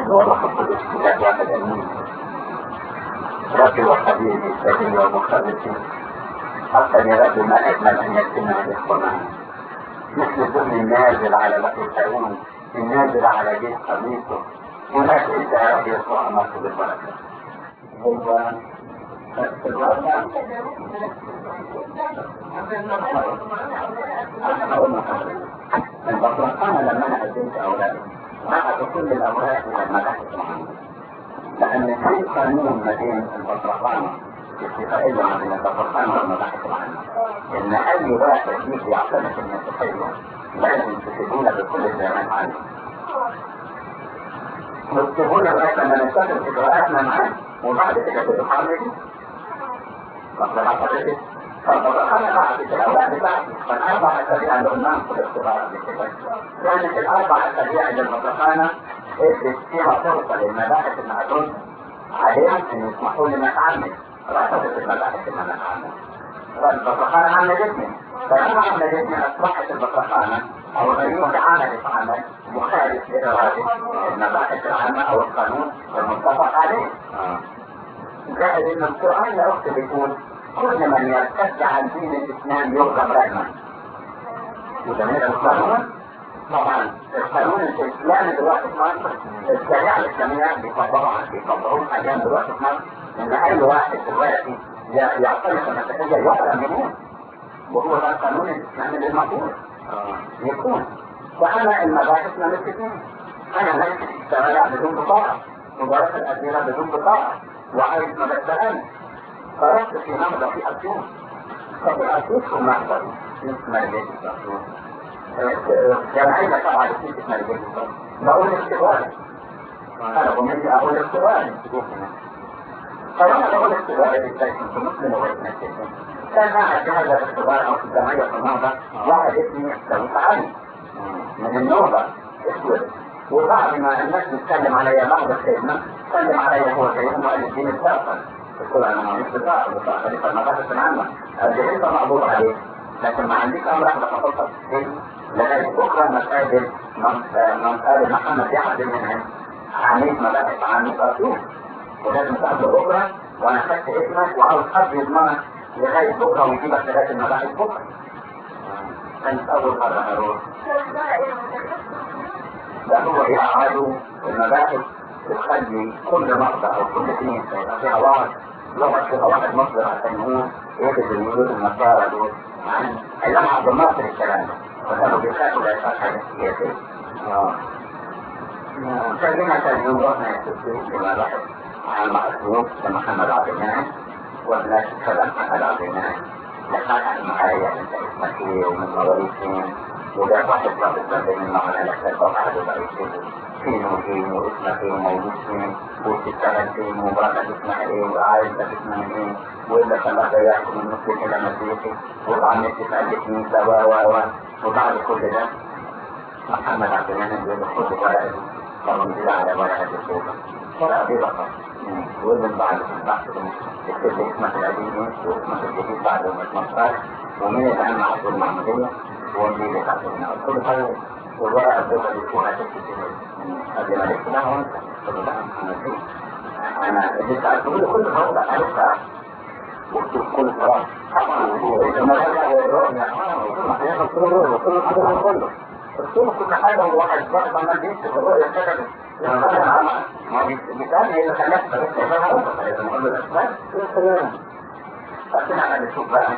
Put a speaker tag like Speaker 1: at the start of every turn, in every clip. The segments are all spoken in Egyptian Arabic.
Speaker 1: هو روح القدس لا واحد امين ربي وحبيبي سيدي ومخلصي حتى يرد ما اجمل ان يجتمع الاخوان مثل ظل النازل على بحر سعود النازل على جيش قميصه هناك انت يا رب يسوع امرت بالبركه هو البطرخانة لما انا قدمت اوراقي بعد كل الاوراق لما بحث عنها لان في قانون ما بين البطرخانة اتفاقية ما بين البطرخانة والمباحث العامة ان اي واحد يجي يعتمد المسيحية لازم تسيبونا بكل الزمان عنه وتسيبونا لغاية لما نستخدم اجراءاتنا معاه وبعد كده تتحرك فقد عقدت فالبطرخانة بعد الاوراق بتاعتي فالاربع اسابيع اللي قلناهم في الاختبار قبل كده كانت الاربع اسابيع اللي البطرخانة ادت فيها فرصة للمباحث انها ترد عليهم ان يسمحوا لنا نتعامل رفضت المباحث ان انا اتعامل فالبطرخانة عملتني فلما عملتني اصبحت البطرخانة او الغيوم عملت عمل مخالف لإرادة المباحث العامة او القانون المتفق عليه زائد ان القرآن يا اختي بيقول كل من يرتد عن دين الاسلام يرغم رجما وجميل القانون طبعا القانون الاسلامي دلوقتي في مصر الشريعه الاسلاميه بيطبقوا بيطبقوا حاليا دلوقتي في مصر ان اي واحد دلوقتي يعترف المسيحيه يحرم منه وهو ده القانون الاسلامي اللي المفروض يكون فانا المباحث ما ملكتني انا ملكت الشوارع بدون بطاقه مباراه الادويه بدون بطاقه وعايز ما بشتغلش خرجت في نهضه في اسيوط ففي اسيوط في المحضر اسمها رجال اسيوط جمعية طبعا في اسمها رجال اسيوط بقول اختبار انا بمشي اقول اختبار فلما بقول اختبار ازاي كنت مسلم وغير مسلم كان معي في هذا الاختبار او في الجمعية في النهضة واحد اسمي سويت علي من النوبة اسود وبعد ما الناس بتتكلم عليا بعد الخدمة سلم عليا هو سيدنا وقال الدين الفاصل قلت له انا ما عنديش بطاقة بطاقة خليفة المباحث العامة قد ايه انت مقبوض عليك لكن ما عنديش امر احنا فقط لغاية بكرة ما تقابل ما تقابل محمد يحد منهم عميد مباحث عامة أسيوط ولازم تقابله بكرة وانا خدت اسمك وعاوز حد يضمنك لغاية بكرة ويجيبك لغاية المباحث بكرة كانت أول مرة أروح ده هو يقعدوا المباحث تخلي كل نقطة أو كل اثنين يبقى فيها واحد لغة فيها واحد مصدر عشان يقول يجد الوجود النصارى دول عن اللي عبد الناصر الكلام ده وكانوا بيخافوا لا يفعل حاجة سياسية. كلنا كان يوم رحنا يستفيد لما بحث عن مأسوق لمحمد عبد المنعم والناس تتكلم محمد عبد المنعم لحد معايا انت اسمك ايه ومن مواليد فين وده واحد ضابط بين المعنى لك واحد ضابط فين وفين واسمك ايه وموجود فين وبتشتغل فين ومراتك اسمها ايه وعائلتك اسمها ايه والا خلاك يحكم من مسلم الى مسيحي وطعمت تسألك مين و و و وبعد كل ده محمد عبد المنعم بيقول له خد ورقه فرمزيه على ورقه الصوفه ورقه دي بقى ومن بعد البحث يكتب اسمك القديم واسمك الجديد بعد ما تنصر ومين يتعامل مع الدول المعمودية ومين يتعامل مع كل حاجة والورقة الدولة اللي فيها تكتب قبل ما لسه ده وانت قلت له لا انا اللي سألته له كل مرة عرفتها وكتب كل صراحة قلت له كل حاجة وواحد برضه عمال بيكتب الرؤية كده ما مثال هي اللي خلاك نقول له الاسباب لكن احنا بنشوف بقى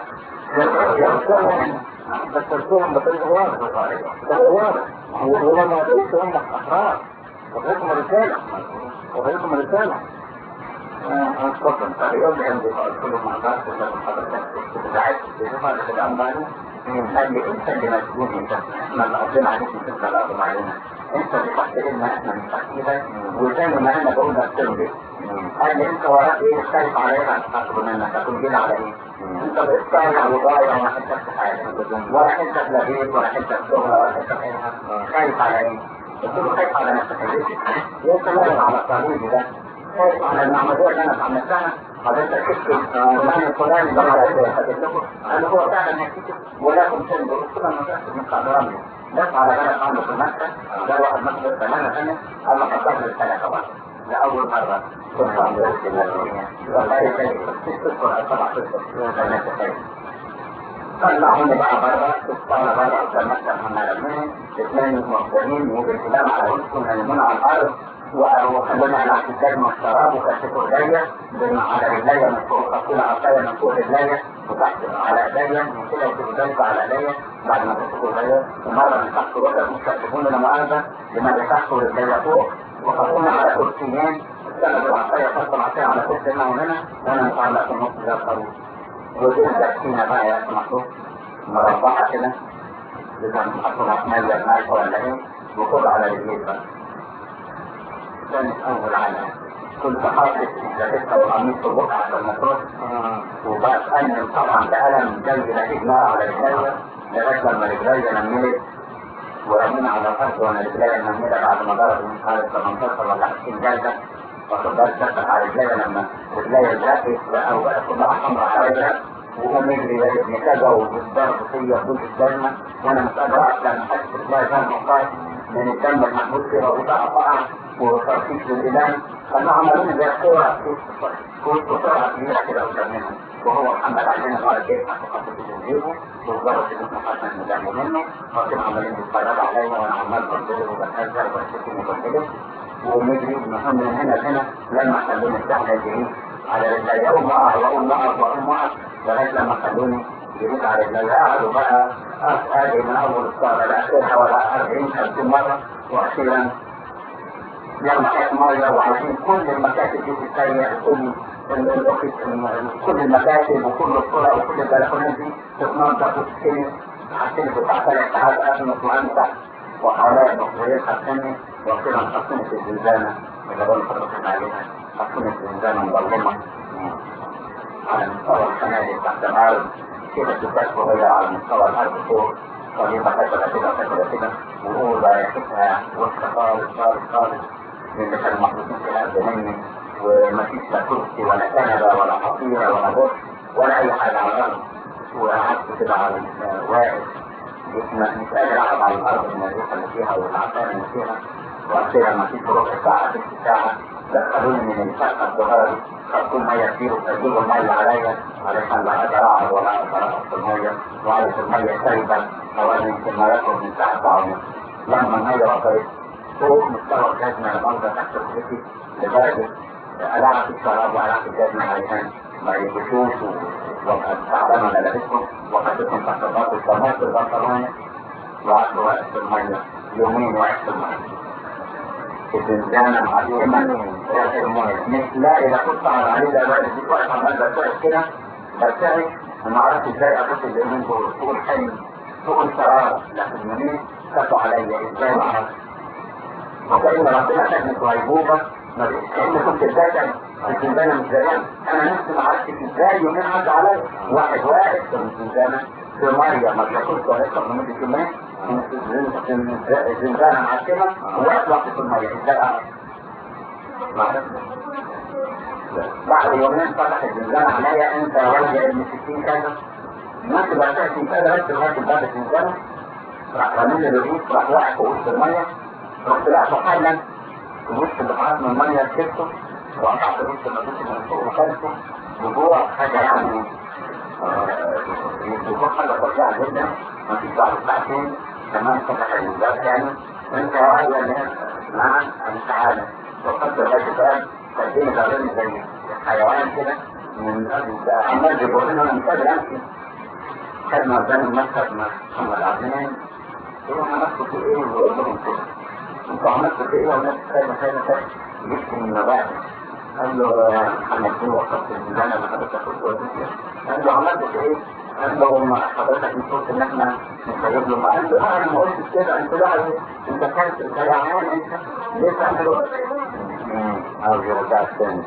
Speaker 1: بس ترسوهم بطريقه واضحه بطريقه واضحه ولما ترسوهم احرار وغيركم رساله وغيركم رساله اتفضل طب يقول لي عندي قلت له ما اقدرش لكن حضرتك كنت قاعد في بعض الانباني قال لي انت اللي مسؤول انت احنا اللي قضينا عليك انت اللي قضينا علينا انت اللي تحت لنا احنا مش تحتيها وزي ما انا بقول لك تمضي قال لي انت وراك ايه خايف عليا عشان تاخد منك تاخد كده على ايه انت بتطالع وضايع وما حدش حاجه ولا حته في بيت ولا حته في شغل ولا حته في خايف على ايه قلت له خايف على نفسك يا سلام على الطريق ده خايف على المعمودية اللي انا عملتها حضرتك تكتب فلان الفلاني ده على اساس انا هو فعلا نتيجة ولكن تنظر كل ما تأخذ من قدراني بس على بالك عنده في المكتب ده واحد مكتب فلانة ثانية قال له حضر لي الثلاثة بقى لأول مرة كنت عم بقول كده والله كيف تذكر طبعا تذكر طلعوني بقى بره طلع بره قدام مكتب محمد منهم اثنين موظفين وبالكلام على وشهم ينامون على الارض وخلونا على اعتداد من الشراب وكشفوا ايديا على رجليا من فوق خطونا عصايا من فوق رجليا وتحت على ايديا من كده يكتبوا ذلك على ايديا بعد ما كشفوا ايديا ومره من تحت ركب مش كشفون لنا مؤاخذه لما تحت رجليا فوق وخطونا على كرسيين استخدموا العصايا خطوا العصايا على كرسي هنا وهنا وانا متعلق في النص زي الخروف وجدت فينا بقى يا سمحتوا مربعة كده إذا حطوا رحمة زي المعرفة ولا إيه وخد على رجليك بقى كانت أول علامة كنت حاطط جاكيتها وقميص في بقعة عشان المطروح وبقى أنم طبعا بألم جلد لقيت نار على رجليا لغاية لما رجليا نملت ورمينا على الأرض وأنا رجليا نملت بعد ما ضرب مش عارف 18 ولا 20 جلدة واخد بالك دخل على رجليا لما رجليا زقت بقى وبقى كلها حمراء على رجليا وقام يجري يا ابن كذا وضرب فيا بدون الدم وانا مش قادر اصلا حاسس بتلاقي دم وقاعد من الدم المحمود كده وبقى قطع وتركيز للإدام فانه عملوني زي كورة كورة بسرعة كبيرة كده قدامنا وهو محمد علينا بعد كده حتى جنبه وضرب ابن حسن مدام منه وكانوا عمالين بيتفرجوا عليا وانا عمال بنزل وبتهزر وبشتكي وبنزل ونجري من من هنا لهنا لما خلوني السهلة يجري على رجلي اقوم اقع واقوم اقع واقوم اقع لغايه لما خلوني جريت على رجلي قعدوا بقى ادي من اول الصاله لاخرها ولا 40 50 مره واخيرا لما كانت ميه وعايزين كل المكاتب دي تتهيأ كل كل المكاتب وكل الطرق وكل البلكونات دي تتنظف وتتكنس حسيت بتاع ثلاث ساعات ازمه وانت وحواليا المصريين حسني واخيرا حسنت في الزنزانه اللي بقول لحضرتك عليها حسنت في الزنزانه مظلمه على مستوى الخنادق تحت الارض كده تبقى صغيرة على مستوى الارض فوق طريقة كده كده كده كده وأوضة يحسها وسط خالص خالص خالص اللي كانوا محطوطين في الارض مني ومفيش لا كرسي ولا كنبة ولا حصيرة ولا بوش ولا أي حاجة على الأرض وقعدت كده على واقف مش قادر أقعد على الأرض من الريحة اللي فيها والعفان اللي فيها وأخيرا ما فيش ربع ساعة ست ساعة دخلوني من الشقة الصغيرة دي خدوا مية كتير وسجلوا المية عليا علشان لا أقدر أقعد ولا أقدر أقعد في المية وعرف المية سايبة حوالي يمكن ما ياخد من ساعة ساعة ونص لما المية وصلت فوق مستوى الجزمة الأرض تحت ركبتي لدرجة ألعب الشراب وألعب الجزمة علشان ما يبشوش وابقى تعبان وأنا لابسهم وحطيتهم تحت الباط وصمت البنطلون وقعدت واقف في المية يومين واقف في المية الزنزانة معلمة داخل المية مش لا إذا كنت على عليه ده بقى دي واقف عمال بتعب كده بتعب وما عرفت ازاي أبص اليومين دول فوق الحلم فوق الشراب لكن يومين كفوا عليا ازاي ما عرفت وكأن ربنا كانت غيبوبة كأن كنت ازاي الزنزانة مش زيان أنا نفسي ما عرفتش ازاي يومين عدى عليا واحد واقف في الزنزانة في مية ما تاكلش وهيطلع لمدة يومين الزنزانة معشمة وواقف واقف في المية ازاي أعرف؟ ما عرفتش بعد يومين فتح الزنزانة عليا انت يا ولد يا ابن 60 كذا الناس اللي هتحكي كذا بس لغاية باب الزنزانة راح رميني الرغيف راح واقف في وسط المية رحت لقيته حالا وسط البحر من المية ركبته وقطعت وسط الرغيف من فوق وخلفه وجوه حاجة يعني يكون حاجة فظيعة جدا ما فيش بعد ساعتين كمان فتح الباب تاني انت يا ولد يا ناس نعم انا تعالى وقدر لك بقى تقديم غيرني زي حيوان كده من عمال بيقولنا انا مش قادر امشي خدنا قدام المكتب مع محمد عبدين يقولوا عملتوا في ايه ويقول لهم كده انتوا عملتوا في ايه والناس خايفه خايفه خايفه جبت من المبادئ قال له يا محمد دي وقفت الميزان اللي حضرتك قلت قال له عملت في ايه؟ قال له ما حضرتك مش قلت ان احنا نستجيب له قال له انا ما قلتش كده انت لا انت كانت انت جعان انت ليه تعملوا عاوز يرجع تاني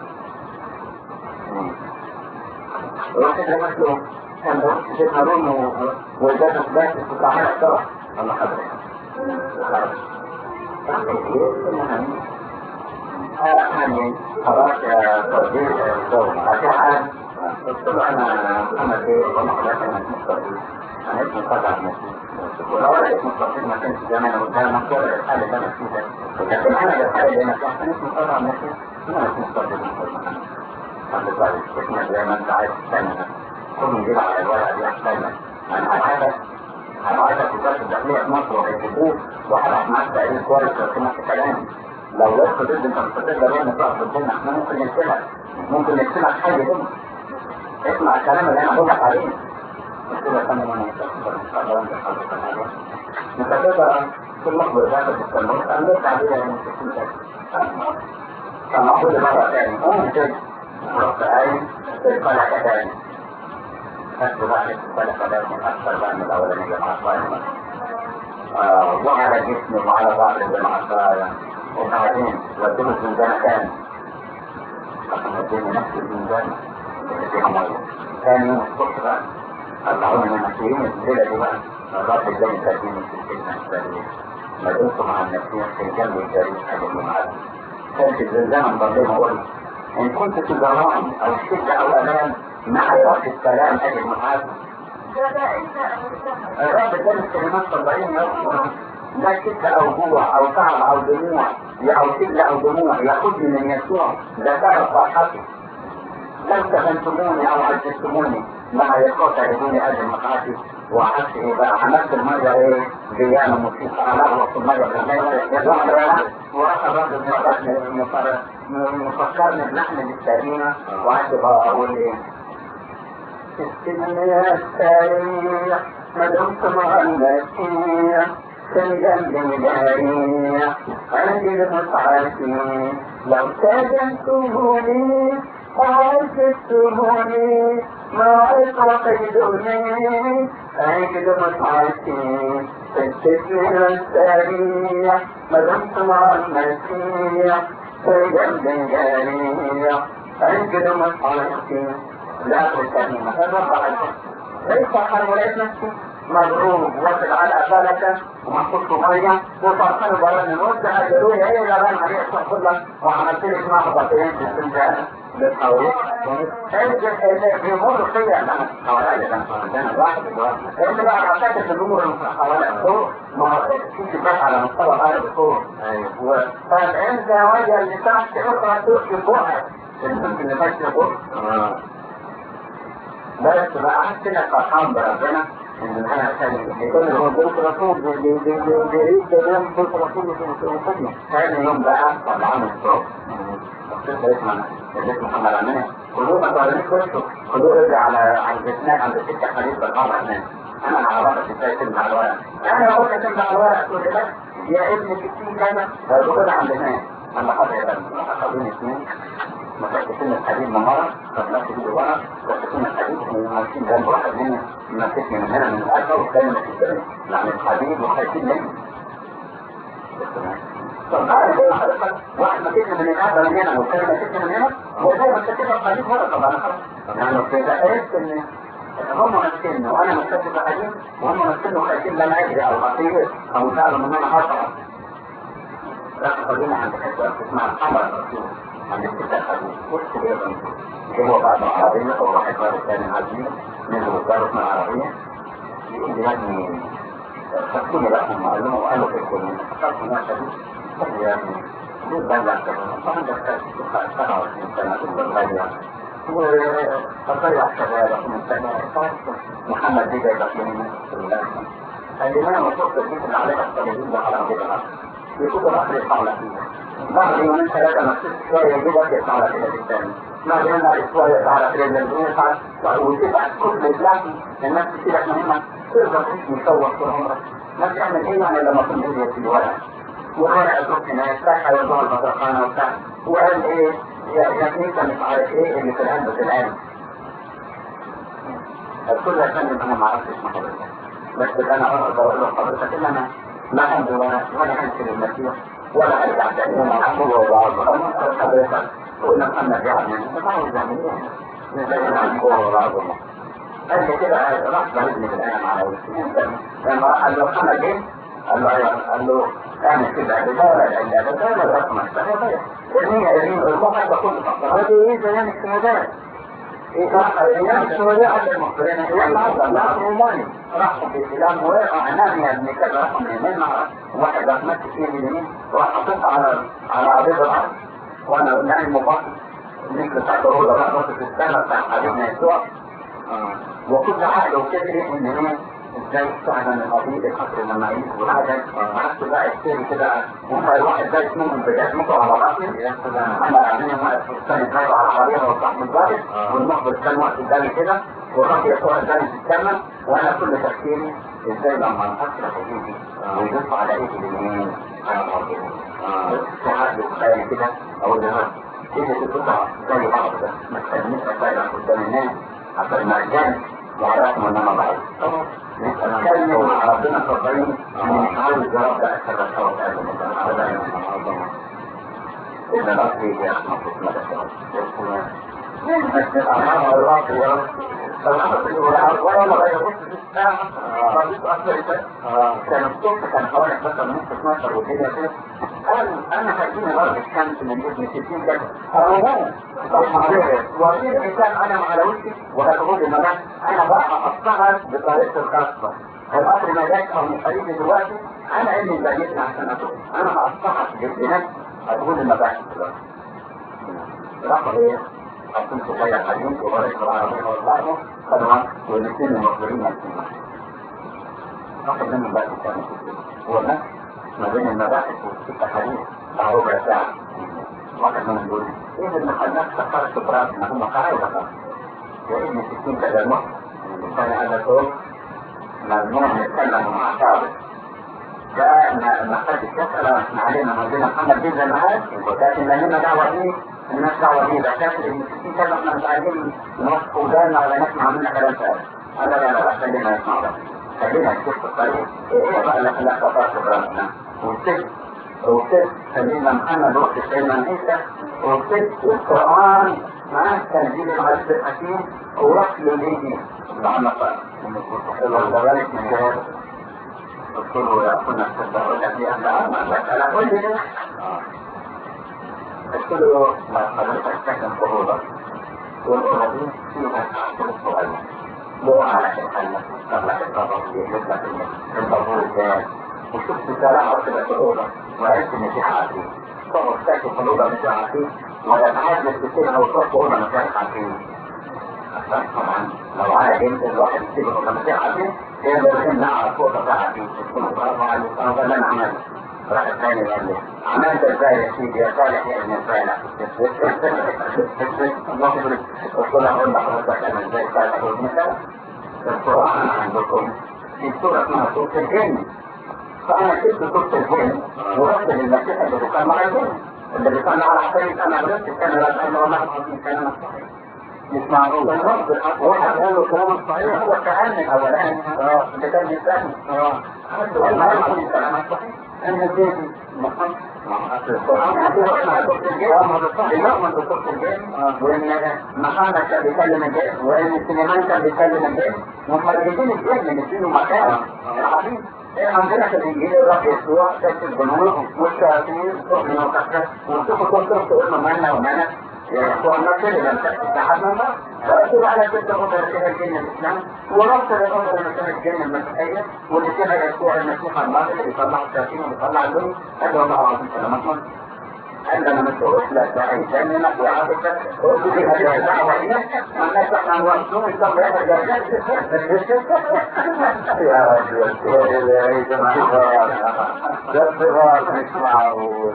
Speaker 1: رحت لمس له كان بوقت سيدنا هارون وجدت بس وتعالى سوا الله حضرتك يعني خلاص يا صديق عشان حد قلت له انا محمد بيه وانا خلاص انا اسمه صديق انا اسمي طبعا مسيح ولو انا اسمي صديق ما كانش زمان قدامك ولا الحال اللي انا فيه ده لكن انا الحال اللي انا فيه عشان اسمي طبعا مسيح انا اسمي صديق الحمد لله احنا زي ما انت عايز تستنى كل يجيب على الورقه دي احسن انا عايزك انا عايزك وزاره الداخليه في مصر وهيجيبوه وهبعت معاك تقرير كويس لو سمعت كلامي لو وقفت ضد انت مش هتقدر يعني تقف ضدنا احنا ممكن نقتلك ممكن نقتلك حاجه ضد اسمع الكلام اللي انا بقول لك عليه قلت له يا فندم انا مش هتقدر كل لحظه ذاك تستمر انا لسه عليها يعني 60 سنه كان كل مره تاني قوم كده رحت قايم الفلكه تاني خدت بقى الفلكه ده من اكثر بقى من الاولانيه مع الصايمه وعلى جسمي وعلى ظهري بالعصايه وبعدين وديته الزنزانة تاني وديني نفس الزنزانة ثاني يوم الصبح بقى طلعوني من المسيرين الليلة دي بقى مرات الجاي تديني في السجن السريع ما دمت مع النسيح في الجنب الجريء أجل المعاد كانت الزنزانة مضلمة أقول إن كنت في ظلام أو شدة أو أمان مع رأس السلام أجل المعاد الرب ده الكلمات طبعين يوم لا شدة أو جوع أو تعب أو دموع أو شدة أو دموع يأخذني من يسوع ده تعب فرحتي لو سخنتموني أو عززتموني مع يقوت بدون أجل مقاتي وعدت إيه بقى عملت المية إيه ديانة موسيقى على وقت المية وأخذ رد مفكرني بلحن بالسرينة وقعدت بقى أقول إيه السنة السريع ما دمت مع المسيح سجن بالجارية عندي المتعافي لو سجنتموني وعززتموني ما وقيدوني عند متعافي في السجن السريع ما دمت مع المسيح سجن بالجارية عند متعافي لا تسلم هذا ليس حرملات نفسي مضروب واخد على فلكة ومحطوط في مية وفرحان بره من الوقت هجروه ايه جبان عليه استغفر الله وعملت لك محبطين في السنجان للحوالي بيمر فيا انا حوالي كان عندنا واحد انت بقى عشان في الامور حوالي فوق ما في بقى على مستوى الارض فوق ايوه فانت وجه اللي تحت اخرى تؤتي فوقها البنت اللي ماشيه فوق بس بقى عندنا فرحان بربنا ان انا كان هو بيت رسول بيريد بيوم بيت رسول في ثاني يوم بقى طلعنا الصوت اسمع اسم محمد عمنا خذوه ما تعلمش وشه خذوه ارجع على على الجسمان عند السكه حديث بالقمر عمان انا على راسك ازاي تمنع على الورق انا اقول لك تمنع على الورق تقول لي يا ابن 60 سنه هيقول عند الناس انا حاضر يا بني اخذوني اثنين مسكتين الحديد من ورا فبلاك دي ورا مسكتين الحديد وماسكين جنب واحد مني ماسكني من هنا من الألفة والثاني ماسكني يعني الحديد وخايفين مني طب تعالى زي ما حضرتك واحد ماسكني من هنا من هنا والثاني ماسكني من هنا وزي ما مسكتين الحديد ورا طب انا خلاص يعني كده عرفت ان هم ماسكني وانا مسكت الحديد وهم ماسكني وخايفين لا انا اجري او اطير او يساعدوا ان انا هطلع راحوا خدونا عند حته اسمها الحمراء الرسول عند الستة خدونا جابوا بعض العربية وواحد بقى الثاني عزيز نزلوا الدار اسمها العربية يقول لي يعني خدوني بقى هم قالوا له قالوا في الكل فكرت انها شديد قال يا ابني ليه بلع كده؟ طبعا ده كان 27 سنة في البلغارية وتضيع شبابك من سنة محمد دي جاي لك من قال لي ما انا مصدق الجيش اللي عليك التلفزيون ده على كده يكون الاخر يطلع لك بعد يومين ثلاثة ما تصير شوية يجيبك يطلع لك كده بالتاني بعد يومين بعد شوية يطلع لك كده بالتاني يطلع وتبقى كل البلاك الناس تسيبك مهمة تقدر تعيش مصور طول عمرك ما تعمل ايه يعني لما كنت تجي في الورق وورق الصبح هناك صح يوضع البطرخانة وبتاع وقال ايه يا انت مش عارف ايه اللي في القلب في القلب الكل يا فندم انا ما اعرفش اسم حضرتك بس انا اقدر اقول لحضرتك ان انا ما عندي ولا ولا انسى المسيح ولا ارجع تاني ولا اعمل ولا اعمل حضرتك قلنا محمد يعني انت عاوز تعمل ايه؟ زي ما نقول ولا عظمه قال لي كده راح ضربني بالقلم على وشي لما قال له محمد ايه؟ قال له ايوه قال له انا كده بداية الا بداية الرقم السنة ارمي ارمي الواحد بكل فقط
Speaker 2: هذه ايه بيان الشهداء
Speaker 1: ايه صح ايام الشهداء على المخبرين هي العصر لا روماني راح في الكلام وقع نام يا ابن كذا رقم يمين مع واحد احمد فيه اليمين وراح حطيتها على على عريض الارض وانا نايم مباشر مثل تعتبر رقم في السنة بتاع حبيبنا يسوع وكل عقل وفكري ان هي ازاي استخدم القضية الخطر لما يعيش والعدد عكس بقى السير كده هم الواحد ده اسمهم بجسمته على راسي انا عاملين واقف في الثاني ازاي على عربية وصاحب الضابط والمخبر كان واقف قدامي كده والراجل يسوع قدامي في السماء وانا كل تفكيري ازاي لما نفكر حبيبي ويدوس على ايدي اليمين انا مرضي ساعات بتخيل كده او ده ايه تقطع زي بعض ده ما تخلينيش اتابع قدام الناس عشان ما ارجعش وعرفنا ان انا ضعيف نتكلم مع ربنا صدقني انا مش عاوز جواب ده اكثر الصوت إذا لا تريد يا أخي مطلوب مدى أمام الله يا رب كان الصبح كان حوالي 11 ونص 12 والدنيا كده انا هديني ضرب الشمس من ابن 60 كده وفي الانسان انا على وشي وهتقول ان انا انا بقى اقطعها بطريقتي الخاصه القطر ما جاش او مش هيجي دلوقتي انا اللي بجيتنا عشان اقول انا هقطعها بنفسي هتقول المباحث دلوقتي رقم ايه؟ أكون صغير حديث وبارك العربية والبعض خدمة والاثنين المصدرين نفسهم أخذ من المباحث الثانية هو نفس ما بين المباحث والست حديث بتاع ربع ساعة واحد من دول إيه اللي خلاك تفكر سبرات إن هم قرايبة وإن ستين كذا المخ كان هذا طول ممنوع نتكلم مع شعب ده ما خدش يسأل احنا علينا مدينة محمد بن زمان ولكن لنا دعوة ايه الناس دعوة ايه ده كافر ان في كذا احنا مش عايزين نوقف ودانا ولا نسمع منك كلام فارغ انا لا لا خلينا نسمع بس خلينا نشوف الطريق ايه بقى اللي خلاك تفكر براسنا والست وست سيدنا محمد وقت سيدنا عيسى وست القرآن مع تنزيل العزيز الحكيم ورسل الانجيل محمد صلى الله عليه وسلم من جهاز قلت له يا أخونا الصدق الذي أبدأ مسألة قل لي قلت له ما حضرتك سكن فروضة والأراضي فيها تعطل السؤال لو على الحل طلع الطبق يجيب لك الطابور ده وشفت سارع عصبة الأوضة وعرفت إن في عقيم طبق ساكن في الأوضة مش عقيم ولا تعادل تسيبها وتروح أوضة مش عقيم طبعا لو على انت الواحد يسيب الأوضة مش عقيم يقدر يمنع الفوطة بتاعتي برافو عليك هذا اللي انا عملته راح الثاني قال لي عملت ازاي يا سيدي يا صالح يا ابن صالح الله يبارك قلت له اقول لحضرتك انا ازاي صالح وابن صالح القران عندكم في سوره اسمها سوره الجن فانا شفت سوره الجن ورحت للمسيح اللي كان مع الجن اللي كان على حسابي انا غلطت كان لا اله الا الله كلامك صحيح مش معروف واحد قال له كلامك صحيح هو كلام الاولاني اه اللي كان بيسالني اه كلامك صحيح انا زيدي محمد وان محمد كان بيكلم الجن وان سليمان كان بيكلم الجن ومرجعين الجن نديله مكان الحبيب عندنا في الانجيل الرب يسوع كشف الجنود والشياطين تؤمن وتكفر وتشوفوا كنتم تقولوا منا ومنا يسوع نفسه لم تحدث الله فأكتب على تلك الأمر فيها الجن الإسلام وربط الأمر اللي فيها الجن المسيحية واللي فيها يسوع المسيح الله اللي بيطلع الشياطين وبيطلع الجن هذا الله العظيم كلامكم عندما مسؤول لا داعي جنة وعافية وفي هذه الدعوة ما نسمع عن رسول الله يا رب يا جماعة ده الصغار مش معقول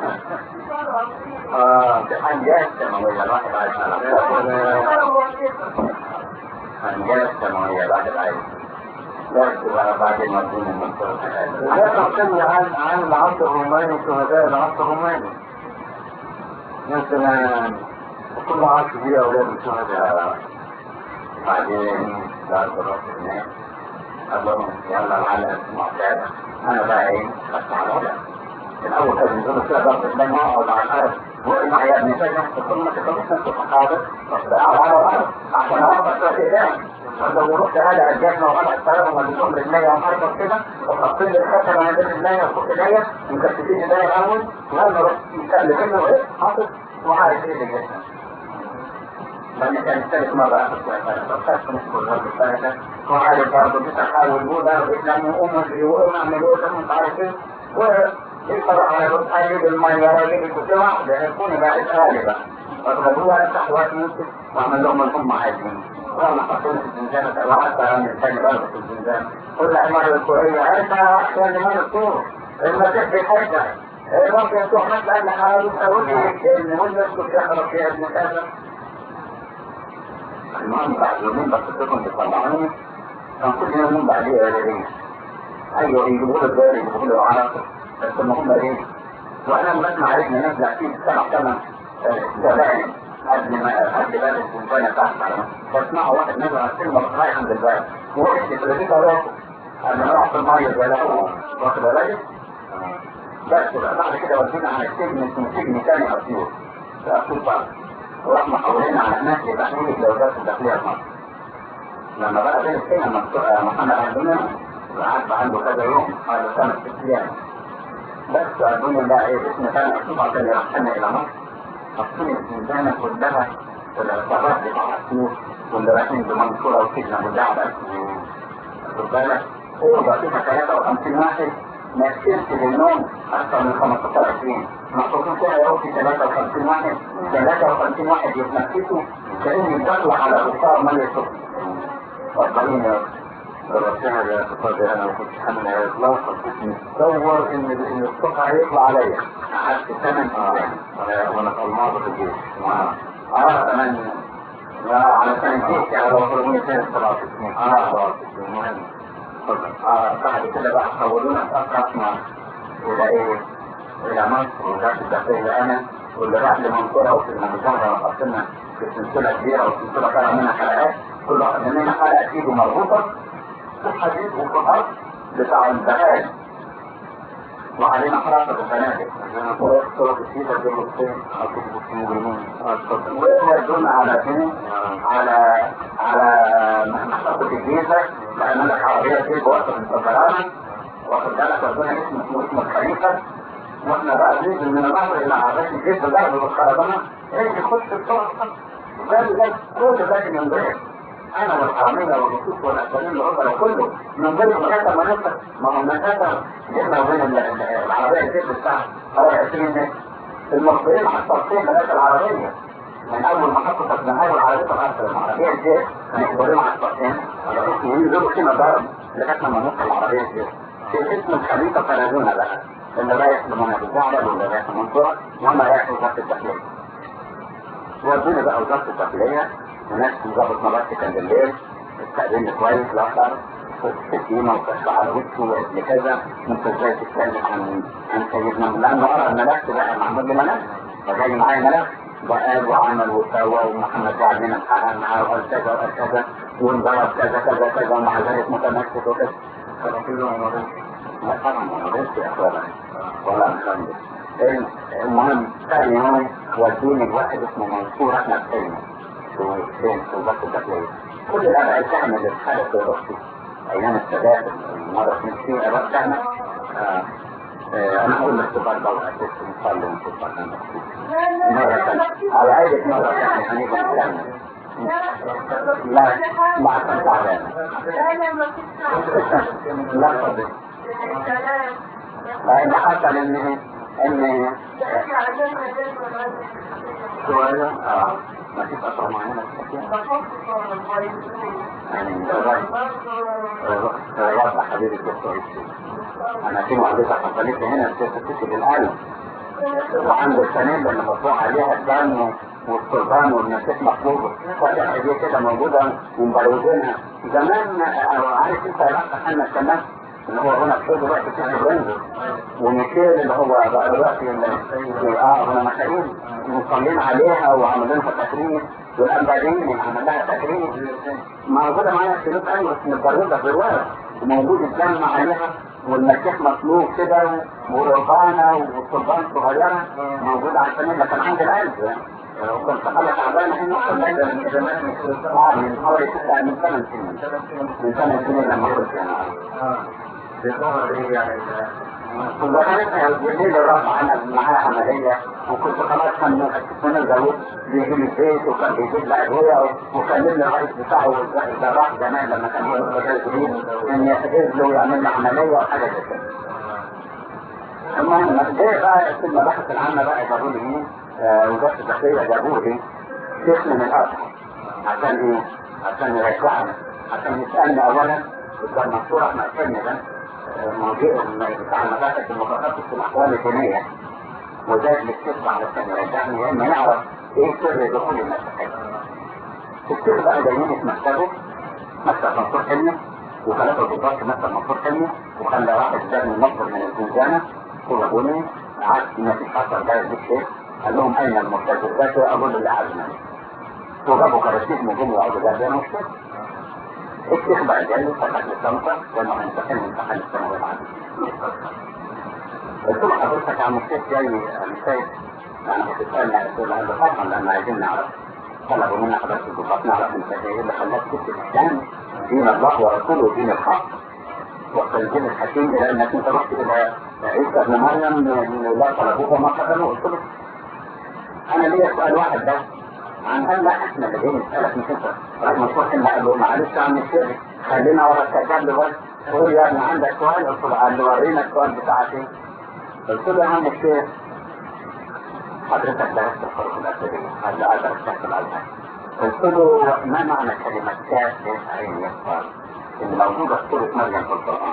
Speaker 1: اه حنجات سماوية الواحد عايز حنجات سماوية الواحد عايز بس بقى بعد ما تكون المنصورة
Speaker 2: لا تحكي عن عن العصر الروماني شهداء العصر الروماني مثلا كل عصر فيه أولاد الشهداء
Speaker 1: بعدين بعد رأس الناس أظن يلا على المعتاد أنا بقى إيه خدت على الأول الأول كان يقولوا كده ضغط الدم أقعد على الأرض وإن يا ابن كذا تقول ما تقولش انت حاضر على الارض عشان اعرف قدام لو رحت هذا الجنة وغلق الطيارة ومدينهم رجلية وحركة كده وحاطين لي الخطة ما بين رجلية وفوق ايديا ومكتفين ايديا الاول وهذا رحت يسأل كده وايه حاطط وعارف ايه اللي جدا لأن كان ثالث مرة أخذ فخدت نصف الغرب الثالثة وعارف برضه بتحاول وده وإسلام وأم وأم أعمل وأم مش عارف إيه ويقرأ على الرسائل بالمية راجل كل واحدة يكون بقى إسرائيل بقى فضربوها تحوات يوسف وعمل لهم الهم عايزين وانا حطوني في الزنزانة وحتى من الثاني برضه في الزنزانة كل عمارة الكورية انت احسن لمن الطور المسيح بيحبك ممكن تروح مثلا لحالي تقول لي ان هو يسكت يحرق يا ابن كذا المهم بعد يومين بس تكون بيطلعوني كان كل يومين بعديه قليلين ايوه يجيبوا له الدوري يجيبوا له علاقه بس المهم ايه وانا بسمع علينا نبلع فيه سبع ثمان زبائن قبل ما قبل باب الزنزانة تحت على فاسمعوا واحد نزل على السلم رايح عند الباب ووقف في الرجيكة راسه قبل ما راح في المية زي له واخد بالك بس بقى بعد كده ودينا على السجن اسمه سجن تاني اسيوط في اسيوط بقى ورحنا حولنا على هناك لتحويل الجوازات الداخلية في مصر لما بقى بين السنة محمد عندنا قعد عنده كذا يوم حوالي سنة ست ايام بس أظن بقى ايه اسم تاني اسيوط عشان يرحلنا الى مصر حاطين الزنزانة كلها والعصابات بتاع السيوف واللي رايحين بمنصورة وسجن مجاعدة خد بالك أوضة فيها 53 واحد ما يكفيش للنوم أكثر من 15 20 محطوطين فيها يوم في 53 واحد 53 واحد يتنفسوا كأن يدخلوا على غصار مية سخن وأربعين يا
Speaker 2: جربتها يا اعتقادي انا وكنت حامل اطلاقا كنت متصور ان ان الصبح هيطلع عليا
Speaker 1: قعدت ثمان أيام
Speaker 2: وانا في الماضي في الجيش
Speaker 1: اه ثمان على سنتين يعني لو فرموني سنة سبعة سنين
Speaker 2: اه المهم
Speaker 1: اه بعد كده بقى حولونا اتأقلمنا إلى إيه؟ إلى مصر وذات الداخلية أنا واللي راح لمنصورة وفي المنصورة وحطينا في سلسلة كبيرة وسلسلة طالع منها حلقات كل واحد مننا حلقة إيده مربوطة في الحديد وفي الأرض بتاع البهائم وعلينا حراسة الفنادق
Speaker 2: صورة السيدة دي الصين حطوا في المجرمين
Speaker 1: ويودونا على فين؟ على على محطة الجيزة لأن لك عربية جيب وقت من صدرانة واخد بالك ودونا اسم اسمه اسم الخليفة واحنا بقى ننزل من النهر إلى عربية الجيش بضرب بالخربانة ايه يخش الطرق ده ده كل ده من غير انا والحرامية والرصوص والاسالين العبرة كله من غير مسافة ما نفتح ما هو مسافة بيننا وبين العربية الجيش بتاعها حوالي 20 متر المصريين حصلتين ثلاثة العربية من أول ما حطت من أول عربية الأرض العربية الجيش المصريين حصلتين وينزلوا فينا ضرب لغاية لما نوصل العربية الجيش في اسم الخليفة فرزونا بقى اللي رايح لمنى بالزعرة واللي رايح لمنصورة وأنا رايح وزارة الداخلية ودوني بقى وزارة الداخلية هناك ضابط مبارك كان بالليل استقبلني كويس الأخر سكينة وكشف على وشه وابن كذا انت ازاي تتكلم عن عن سيدنا لانه ارى الملف بقى معمول لي ملف فجاي معايا ملف وقال وعمل وسوى ومحمد قاعد هنا اتحقق معاه وقال كذا وقال كذا وانضرب كذا كذا كذا ومع ذلك متمسك وكذا
Speaker 2: فقيل له ما رضيش
Speaker 1: لا طبعا ما رضيتش يا اخوانا ولا محمد المهم ثاني يوم ودوني لواحد اسمه منصور احمد حلمي في فين في وزاره الداخليه كل الابعاد تعمل الحاله في راسي ايام السادات مرة كنت فيه الوقت انا انا اقول لك تبقى لو اسست نصلي ونشوف مرة ثانية على عيدة مرة ثانية هنبقى نتكلم لا ما كنت تعبان لا صدق لان حصل ان ان شوية اه ما فيش اثر معينة يعني رابع حبيبي الدكتور انا في معجزة حصلت لي هنا في كتب القلب وعند السنين اللي مطبوع عليها الدم والسلطان والمسيح مطلوبة فتح دي كده موجودة ومبروزينها زمان عارف انت علاقة حنا كمان اللي هو هنا في دلوقتي في الرنزل وميشيل اللي هو بقى دلوقتي اللي اه هنا مشاهير مصلين عليها وعملوا لها تكريم والأنبارين عمل لها تكريم موجودة معايا في نوت أيوة بس متبردة في الورق وموجود الدم عليها والمسيح مطلوب كده ورهبانة وصلبان صغيرة موجودة على الفنان لكن عند القلب وكنت حالة تعبانة هنا من حوالي تسعة من ثمان سنين من ثمان سنين لما كنت هنا وكانت بالليل الرابعة أنا معاها عملية وكنت خلاص كان من الجوز بيجي لي البيت وكان بيجيب لي أدوية وكان لي الرئيس بتاعه الجراح زمان لما كان هو الرجال جديد إن يحجز له ويعمل له عملية وحاجة زي كده. المهم جاي بقى في المباحث العامة بقى جابوا لي مين وزارة الداخلية جابوا لي شيخ من الأرض عشان إيه؟ عشان يرجعني عشان يسألني أولا قدام منصور أحمد حلمي ده موضوع بتاع المباحث المتخصص في الأحوال الدينية وذلك للشيخ علشان يرجعني لأن يعرف إيه سر دخول المسيحية. الشيخ بقى جايين في مكتبه مكتب منصور حلمي وثلاثة ضباط مكتب منصور حلمي وخلى واحد جاب من مصر من الزنزانة طلبوني قعدت ما فيش 10 دقايق بالشيخ قال لهم أين المرتد ذاته أقول اللي عازمني وجابوا كراسيك من جمله يقعدوا جنبي الشيخ الشيخ بقى جاي فتح لي الشنطة لما هنتقل من امتحان الثانوية العامة قلت له حضرتك يا عم الشيخ جاي مش شايف يعني بتسألني قلت له هذا طبعا لما عايزين نعرف طلبوا منا حضرتك الضباط نعرف انت ايه اللي خلاك تكتب الاسلام دين الله ورسوله ودين الحق والتنزيل الحكيم الى انك انت رحت الى عيسى ابن مريم لا طلبوه ما قتلوه قلت له انا ليا سؤال واحد بس عن هل لا احنا اللي جايين نسالك مش انت راح مصروح ان قال له معلش يا عم الشيخ خلينا ورا الكتاب بس قول يا ابني عندك سؤال قلت له قال له ورينا السؤال بتاعك ايه قلت له يا عم الشيخ حضرتك درست الفرق الاساسي قال لا درست الازهر قلت له ما معنى كلمه كاف عين يسار اللي موجوده في سوره مريم في القران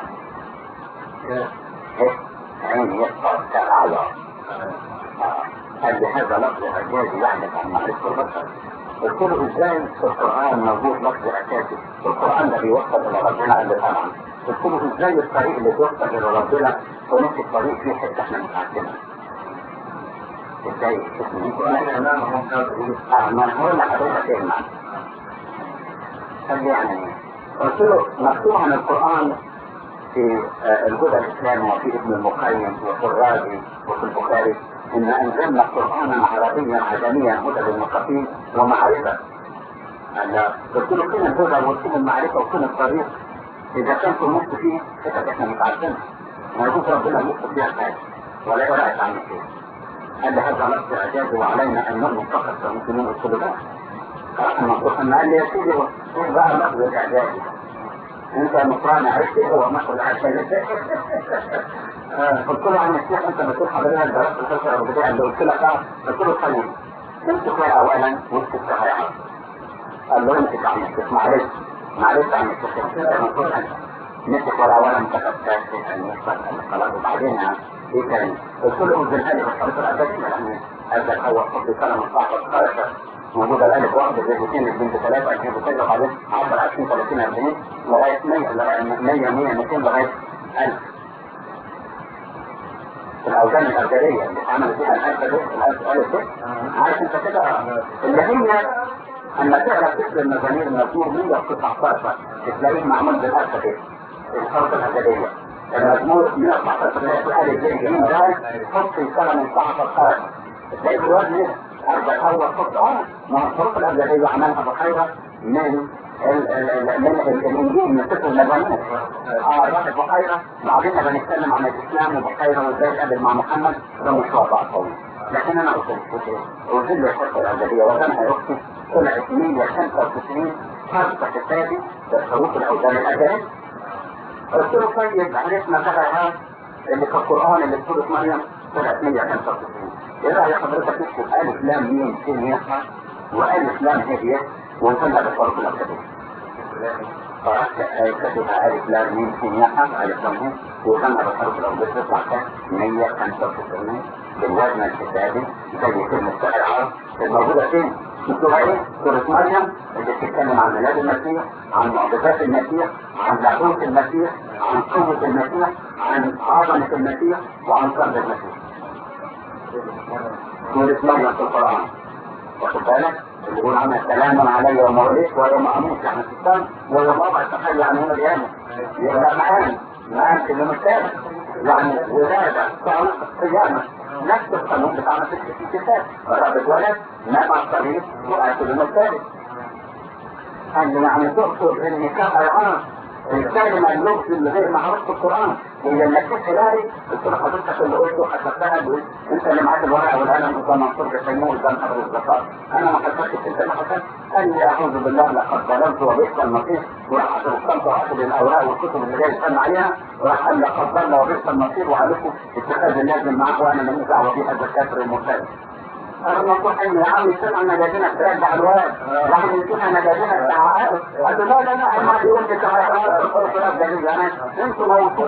Speaker 1: عين يسار كالعيار قال لي هذا لفظ اعجازي يعلم عن معرفه البشر قلت له ازاي في القران موجود لفظ اعجازي القران ده بيوصل الى ربنا قال لي طبعا قلت له ازاي الطريق اللي بيوصل الى ربنا ونفس الطريق فيه حته احنا مش عارفينها ازاي ما انا هقول لحضرتك ايه المعنى قال لي يعني قلت له مكتوب عن القران في الهدى الاسلامي وفي ابن المقيم وفي الرازي وفي البخاري ان انزلنا قرانا عربيا عجميا هدى للمتقين ومعرفه قلت له فين الهدى وفين المعرفه وفين الطريق اذا كان في النص فيه حتت احنا مش عارفينها ما يجوز ربنا يكتب فيها حاجه ولا يراعي عن شيء قال لي هذا لفظ اعجاز وعلينا ان نؤمن فقط كمسلمين قلت له لا احنا قلنا قال لي يا سيدي ايه بقى لفظ الاعجاز انت نصراني عرفت ايه هو مثل عشان قلت له عم الشيخ انت بتقول حضرتك درست الفلسفه الربيعيه اللي قلت لك اه قلت له طيب تمسك ورقه اولا وامسك يا عم قال له امسك يا عم الشيخ معلش معلش يا عم الشيخ مسك ورقه اولا كتب خلاص وبعدين ايه تاني قلت له انزلها لي بالطريقه الادبيه يعني هذا هو قصدي كلام صاحب الخارجه موجودة الألف واحد زي اثنين البنت ثلاثة أجنبي كذا وبعدين 10 20 30 40 لغاية 100 لغاية 100 100 200 لغاية 1000 الأوزان الأبجدية اللي اتعمل فيها الألف ده الألف ألف ده عارف أنت كده اللي هي أما تقرا فكر المزامير المزمور 119 تلاقيه معمول بالألف ده الحرف الأبجدية المزمور 114 تلاقي الألف ده جميل ده حط يشتغل من صحف الخارج تلاقي في الوزن أرجع هو الصوت اه ما هو الصوت الأبجدية عملها بخيرة من من الإنجيل من سفر المزامير اه راحت بخيرة بعدين بنتكلم عن الإسلام وبخيرة وإزاي اتقابل مع محمد ده مشروع بقى طويل لكن أنا قلت له قلت له الصوت الأبجدية وكان أختي طلعت 195 خمسة كتابي في حروف الأوزان الأبجدية قلت له طيب عرفنا كده اللي في القرآن اللي في سورة مريم طلعت 195 ايه رأي حضرتك تكتب ألف لام ميم سين يسمع وألف لام هي ونسمى بالفرق الأبجدي فرحت كتب ألف لام ميم سين يسمع ألف لام ميم وسمى بالفرق الأبجدي تطلع كام 195 بالوزن الحسابي زي كلمة سائر العرب الموجودة فين؟ مكتوبة ايه؟ سورة مريم اللي بتتكلم عن ميلاد المسيح عن معجزات المسيح عن لاهوت المسيح عن قوة المسيح عن عظمة المسيح وعن قلب المسيح سورة مريم في القرآن واخد بالك اللي يقول عنها سلاما علي يوم ولدت ويوم اموت يعني في السنة ويوم ابعث تخلي عن يوم القيامة يبقى معانا ما قالش اليوم الثالث يعني ولادة صارت قيامة نفس القانون بتاعنا في الكتاب الرب اتولد مات على الطريق وقعت اليوم الثالث قال يعني تقصد ان كان الان الكلمة اللغز اللي غير معروف في القرآن إذا المسيح خلالي قلت له حضرتك اللي قلته حسبتها بقول أنت اللي معاك الورقة والقلم قدام منصور بيسموه قدام حضر الزكاة أنا ما حسبتش أنت اللي حسبت قال لي أعوذ بالله لقد ظلمت وبئس المصير وراح وصلت وأخذ الأوراق والكتب اللي جاي يسمى عليها وراح قال لقد ضل وبئس المصير وعليكم اتخاذ اللازم معاك وأنا ماليش دعوة بيها هذا الكافر المرتد الموضوع ان يا عم سمع مجازين التراجع الواد يعني يشوفها مجازين التعاقد قال لا لا لا ما بيقول لك انتوا موصول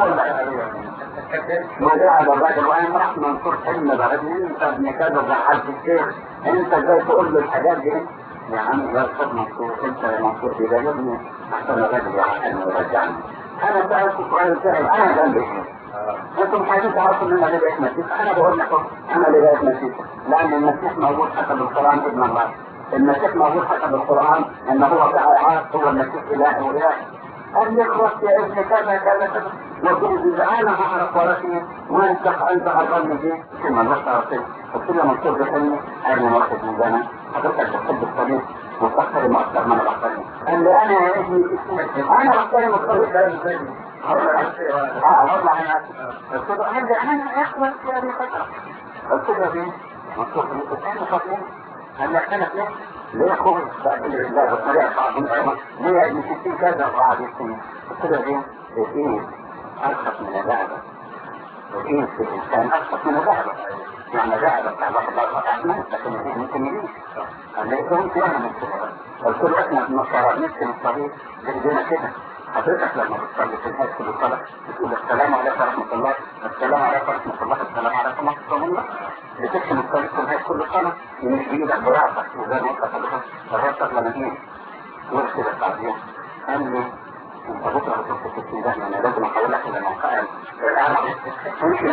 Speaker 1: موضوع هذا الراجل وانا راح منصور حلم بلدي انت ابن كذا زعلت الشيخ انت ازاي تقول له الحاجات دي يا عم يا استاذ منصور انت يا منصور بيجاوبني احسن الراجل يعقلني ويرجعني انا سالت سؤال سهل انا ذنبي انتم مش عايزين تعرفوا ان انا اللي بقيت مسيح انا بقول لكم انا اللي بقيت مسيح لان المسيح موجود حسب القران ابن الله المسيح موجود حسب القران ان هو تعالى هو المسيح اله واله قال لي خلاص يا ابن كذا كذا كذا وقلت اذا انا هعرف ورثي وانت انت اقل فيه ثم الوقت عرفت قلت له منصور بحلمي قال لي واحد من زمان حضرتك بتحب الصليب وتحترم اكثر من انا بحترمه قال لي انا يا ابني انا بحترم الصليب ده ازاي اه والله انا قلت له انا انا اخوة يا ابي خطر قلت له ايه منصور انا خاطئين قال لي انا ليه ليه اخوي بقول لله بالطريقه صعبه ليه يا ابن 60 كذا وقعد يسكن قلت له ايه ايه ارخص من اللعبه وايه في الانسان ارخص من اللعبه يعني اللعبه بتاع واحد اربع اعمال لكن الاثنين ممكن يجيش قال لي فهمت انا من كده قلت له احنا بنصارى نسكن الطريق بايدينا كده حضرتك لما بتصلي في نهايه كل صلاه بتقول السلام عليكم ورحمه الله السلام عليكم ورحمه الله السلام عليكم ورحمه الله بتكتب الطريق في نهايه كل صلاه مش بايدك براسك وزي ما انت حضرتك راسك لما تيجي تقول كده بعدين قال لي انت بكره هتروح في الستين ده انا لازم احولك الى موقع ممكن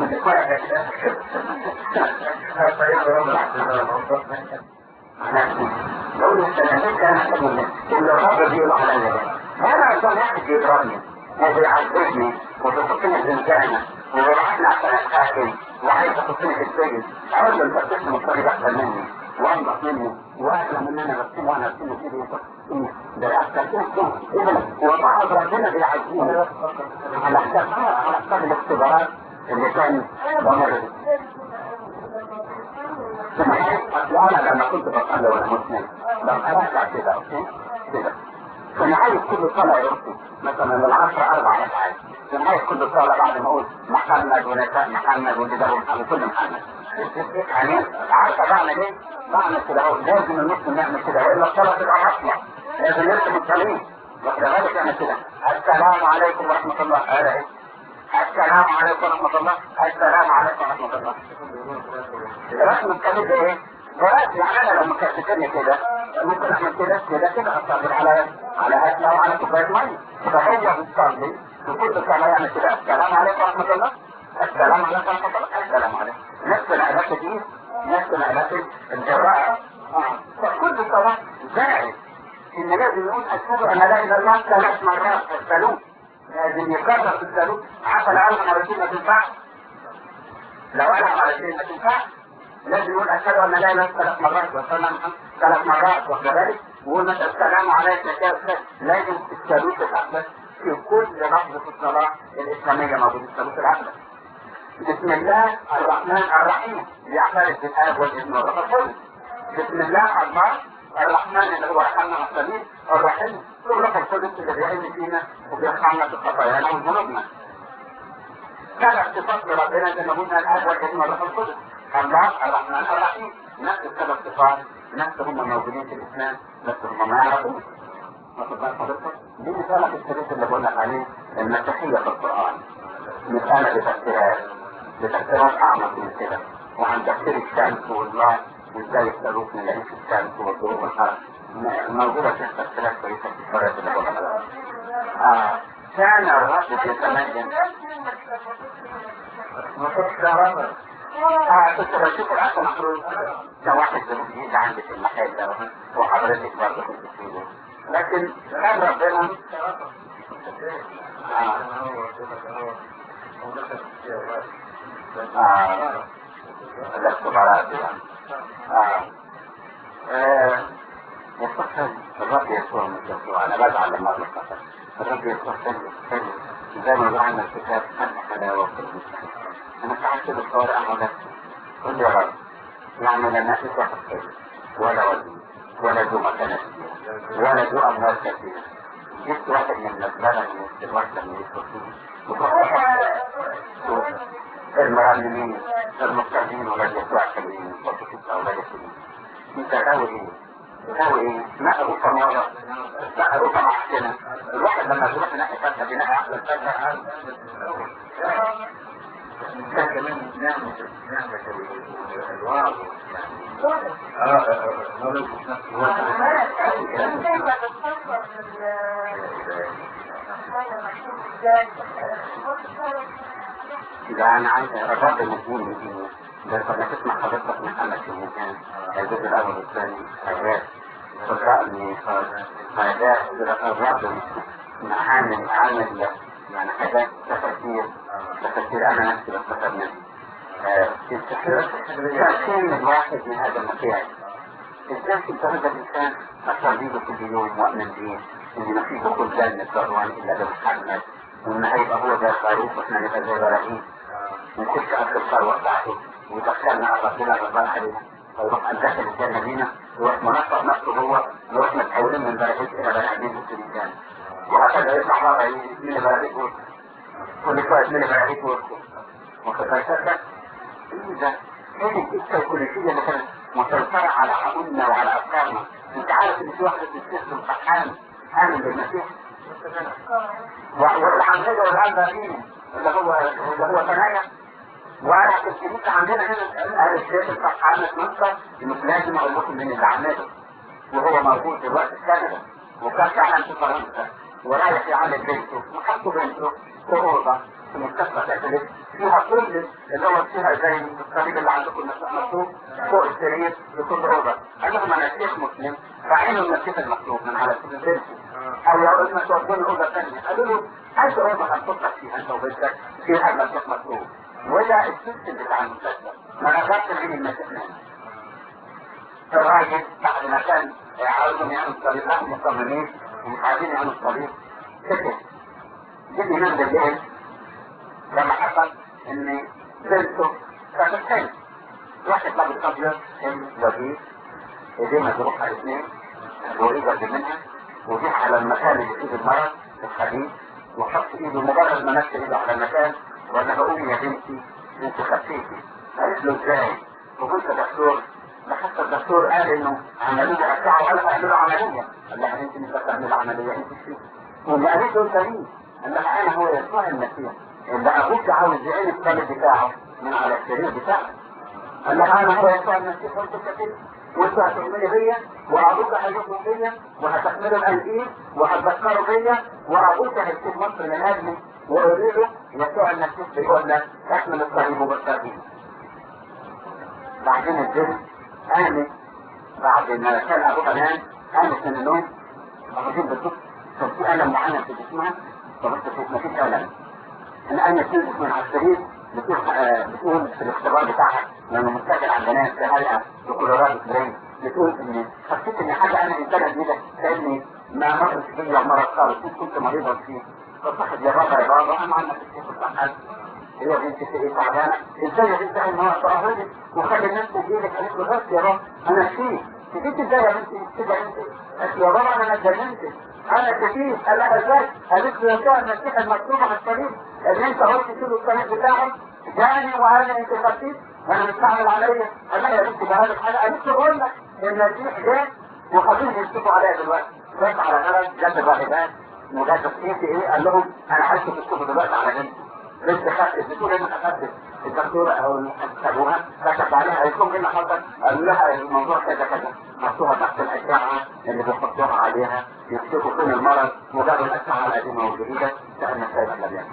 Speaker 1: بقول السلامات كان اللي الرب بيقول عليا انا عشان واحد يضربني وبيعذبني وبيحطني في الجنة وبيبعتني عشان اتحاكم وعايز يحطني في السجن اقول له انت بتسمع الطريق احسن مني وانضف مني واحلى من انا بسمع وانا بسمع كده ده احسن اذا وبعض ربنا بيعذبني على حساب على حساب الاختبارات اللي كان بمر انا لما كنت بصلي وانا مسلم بقرا كده كده كان عايز كل صلاة يرسل مثلا العشرة أربع ركعات كان عايز كل صلاة بعد ما أقول محمد ونساء محمد وجدار محمد كل محمد يعني عارفة بعمل إيه؟ بعمل كده أهو لازم المسلم يعمل كده وإلا الصلاة تبقى عصمة لازم يرسم الصليب واخد بالك يعمل كده السلام عليكم ورحمة الله هذا إيه؟ السلام عليكم ورحمة الله السلام عليكم ورحمة الله رسم الصليب ده إيه؟ ولكن يعني انا لما كتبتني كده ممكن اعمل كده كده كده اصبر على على اكله وعلى كوبايه ميه فهو بيصلي وكل صلاه يعمل كده السلام عليكم ورحمه الله السلام عليكم ورحمه الله السلام عليكم نفس العلاقه دي نفس العلاقه الجراءه فكل صلاه زائد ان لازم يقول اشهد ان لا اله الا الله ثلاث مرات في الثالوث لازم يكرر في الثالوث عفى العالم مرتين ما تنفعش لو انا مرتين ما تنفعش لازم يقول اشهد ان لا اله الا ثلاث مرات وسلم ثلاث مرات وكذلك ويقول مثلا السلام عليك يا استاذ لازم الثالوث الاقدس في كل لفظ في الصلاه الاسلاميه موجود الثالوث الاقدس بسم الله الرحمن الرحيم بيعترف بالاب والابن والروح القدس بسم الله الله الرحمن اللي هو رحمنا السبيل الرحيم الروح القدس اللي بيعين فينا وبيرحمنا في خطايانا وذنوبنا ثلاث صفات لربنا زي ما قلنا الاب والابن والروح القدس الله الرحمن الرحيم نفس الثلاث صفات نفس هم موجودين في الاسلام بس هم ما يعرفون واخد بال حضرتك؟ دي مثال الشريط اللي بقول لك عليه المسيحيه في القران مثال لتفسيرات لتفسيرات اعمق من كده وعن تفسير الشمس والله وازاي الصاروخ من يعيش الشمس والضوء والحرب موجوده في تفسيرات كويسه في الشريط اللي بقول لك عليه. كان الرب يتمجد اه كنت بشوف الاخ محروس ده واحد جديد عندي في المحل ده وحضرتك برضه كنت فيه لكن كان ربنا آه. الاختبارات يعني. آه. آه. يصح الرب يسوع مش يسوع انا بزعل لما اقول الصح الرب يسوع حلو حلو زي ما قال الكتاب انا حلاوه في المستقبل انا ساعات كده الصور اقعد قول يا رب يعني لا ناس واحد حلو ولا وزن ولا ذو مكانة ولا ذو اموال كثيرة جبت واحد من البلد من الواحدة من الفصول المعلمين المستخدمين ولاد يسوع حلوين وصفت اولادكم انت غاوي ايه؟ غاوي ايه؟ ما ابوك مرة ما ابوك محسنة الواحد لما يروح ناحية فتحة بناء احلى فتحة كان كمان نعمة نعمة الوعظ لا انا عايز الرب المسلم يجيني بس لما تسمع حضرتك محمد في المكان الجزء الاول والثاني ايات صدقني فده الرب عامل عامل يعني حاجات تفكير تفكير انا نفسي بستفاد منه تأثير الواحد من هذا المكان ازاي كنت هذا الانسان اصلا بيه كل يوم مؤمن بيه ان ما فيه دخول جنة رضوان الا بمحمد وان هيبقى هو ده الخروف واحنا نبقى زي ابراهيم ونخش اخر الثروه بتاعته ويدخلنا ربنا رضوان علينا ويروح ان داخل الجنه بينا ويروح منطق نفسه هو نروح متحولين من بلديه الى بلديه في الجنه وهكذا يطلع بقى من بلديه كل شويه من بلديه وسط وفتنسى ايه ده؟ ايه القصه الكوليسيه اللي كانت مسيطره على عقولنا وعلى افكارنا انت عارف ان في واحد بتسلم فرحان امن بالمسيح والحمزه والقلب مين اللي هو اللي هو ثنايا وانا في الكنيسه عندنا هنا اهل الشيخ الفرحان اتنصر مش لازم اقول لكم من اللي عمله وهو موجود دلوقتي في كندا وكان فعلا في فرنسا ورايح يعمل بنته وحطوا بنته في اوضه في مستشفى كاثوليك فيها كل اللي هو فيها زي الصليب اللي عندكم مكتوب فوق السرير لكل اوضه قال لهم انا شيخ مسلم فعينوا المسجد المكتوب من على سبيل بنته او يقول لنا تودوني الاوضه الثانيه قالوا له اي اوضه هتحطك فيها انت وبنتك فيها المسجد مكتوب وده السيستم بتاع المستشفى ما نقدرش نعين المسجد الراجل بعد ما كان عاوزهم يعملوا الصليب لا مصممين ومش عايزين يعملوا الصليب سكت جيت ينام بالليل لما حصل ان بنته كانت حلم واحد لابس ابيض حلم لذيذ ايديه مجروح على الاثنين وايده منها وجه على المكان اللي فيه المرض الحديد وحط ايده مجرد ما نفس ايده على المكان وانا بقول يا بنتي انت خفيتي قالت له ازاي؟ وقلت يا دكتور ده حتى الدكتور قال انه عمليه اشعه ولا تعملوا عمليه قال لها انت مش هتعمل عمليه انت فيه واللي قالت له انت مين؟ قال لها انا هو يسوع المسيح اللي ابوك عاوز يعين الطالب بتاعه من على السرير بتاعه قال لها انا هو يسوع المسيح وانت كتير وانت هتؤمني بيا وابوك هيؤمن بيا وهتحملوا الانجيل وهتذكروا بيا وابوك هيسيب مصر من اجلي وقولي له يسوع المسيح بيقول لك احمل الصليب وبالتأكيد بعدين الجن قامت بعد ما كان ابوها نام قامت من النوم الرجل بتشوف كان في الم معين في جسمها فبص تشوف مفيش الم انا انا تنزل من على السرير بتقول بتقول في الاختبار بتاعها لما مستقبل على البنات في هيئه بكولورادو سبرينج بتقول ان حسيت ان حاجه انا انسانه جديده كاني ما مرت بيا مرض خالص كنت مريضه فيه فصحت يا بابا يا بابا انا عندك الشيخ الصحه هي بنت في ايه تعبانه ازاي يا بنت ان هو تأهلك وخلي الناس تجيلك قالت له بس يا بابا انا كتير كتير ازاي يا بنتي كده انت قالت له يا بابا انا اتجننت انا كتير قال لها ازاي قالت له يا المسيح المكتوب على الصليب ان انت قلت تشيل الصليب بتاعه جاني وانا انت خفيف وانا مستعمل عليا قال لها يا بنتي ده هذا الحاجه قالت له بقول لك المسيح جاء وخليهم يمسكوا عليا دلوقتي بس على غرض جنب الراهبات وجات في ايه قال لهم انا عايز تكتبوا دلوقتي على جنب لسه خدت بتقول انا خدت الدكتور او ابوها كتب عليها قالت لهم ايه اللي حصل؟ قالوا لها الموضوع كذا كذا حطوها تحت الاشعه اللي بيحطوها عليها يكتبوا فين المرض وجابوا الاشعه القديمه والجديده سالنا السيد النبي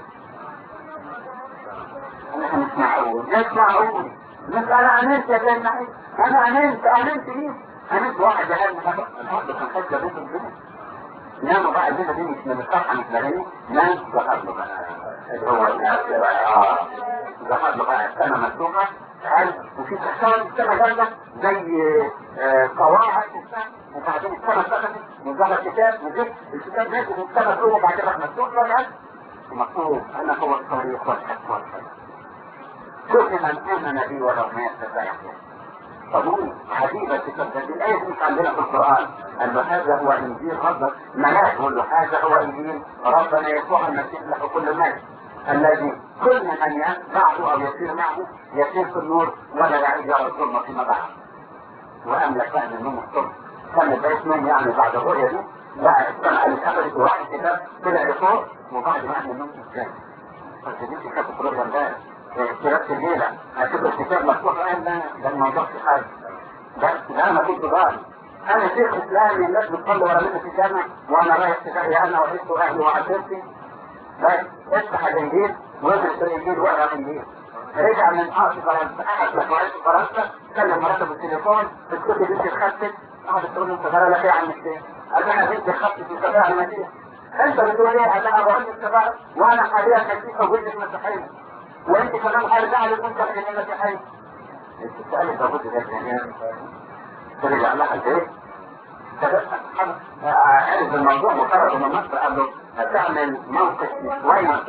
Speaker 1: انا مش معقول مش معقول مش انا امنت يا سيد معين انا امنت امنت مين؟ امنت واحد يا هل الحب كان حاجه بيت الدنيا ناموا بقى الليله دي مش من الصفحه مش مدني نام ظهر له بقى اللي هو اه ظهر له بقى السنه مفتوحه قال وفي تحتها السنه جامده زي آه، قواعد وبتاع وبعدين السنه اتفتحت وظهر كتاب وجبت الكتاب نازل والسنه جوه وبعد كده مفتوح بقى مكتوب انا هو الطريق والحق والحق كل من امن بي ولو مات فسيحيا طبعا عجيبة تكذب الآية دي مش عندنا في القرآن أن هذا هو إنجيل ربك ملاك يقول له هذا هو إنجيل ربنا يسوع المسيح له كل مجد الذي كل من يتبعه أو يسير معه يسير في النور ولا يعيد يرى الظلمة فيما بعد وأملك بقى من نوم الصبح كان البيت نوم يعني بعد الرؤية دي بقى السماء اللي اتقفلت وراح الكتاب طلع لفوق وبعد ما أهل النوم ازاي؟ فالجديد كانت في رؤية امبارح كتابة الليلة هتبقى الكتاب مفتوح قال ده ده الموضوع في حاجة ده ده انا كنت ضال انا شيخ اسلامي الناس بتصلي ورا مني في الجامع وانا رايح تجاري انا وعيلتي واهلي وعشيرتي بس افتح الانجيل وادرس الانجيل واقرا الانجيل رجع من ارض فرنسا قعد لك وعيش في فرنسا كلم مراته بالتليفون الكتب بنتي اتخدت قعدت تقول له انت جرى لك ايه يا عم الشيخ؟ قال انا بنتي اتخدت في سبيع المدينه انت بتقول ايه؟ قال انا بقول لك سبع وانا حاليا مسيحي وجدت مسيحيه وانت كمان هرجع لك وانت في المسيحيه انت بتسالي لابد ده يعني ترجع لها البيت عرف الموضوع مقرر من مصر قال له هتعمل موقف شوية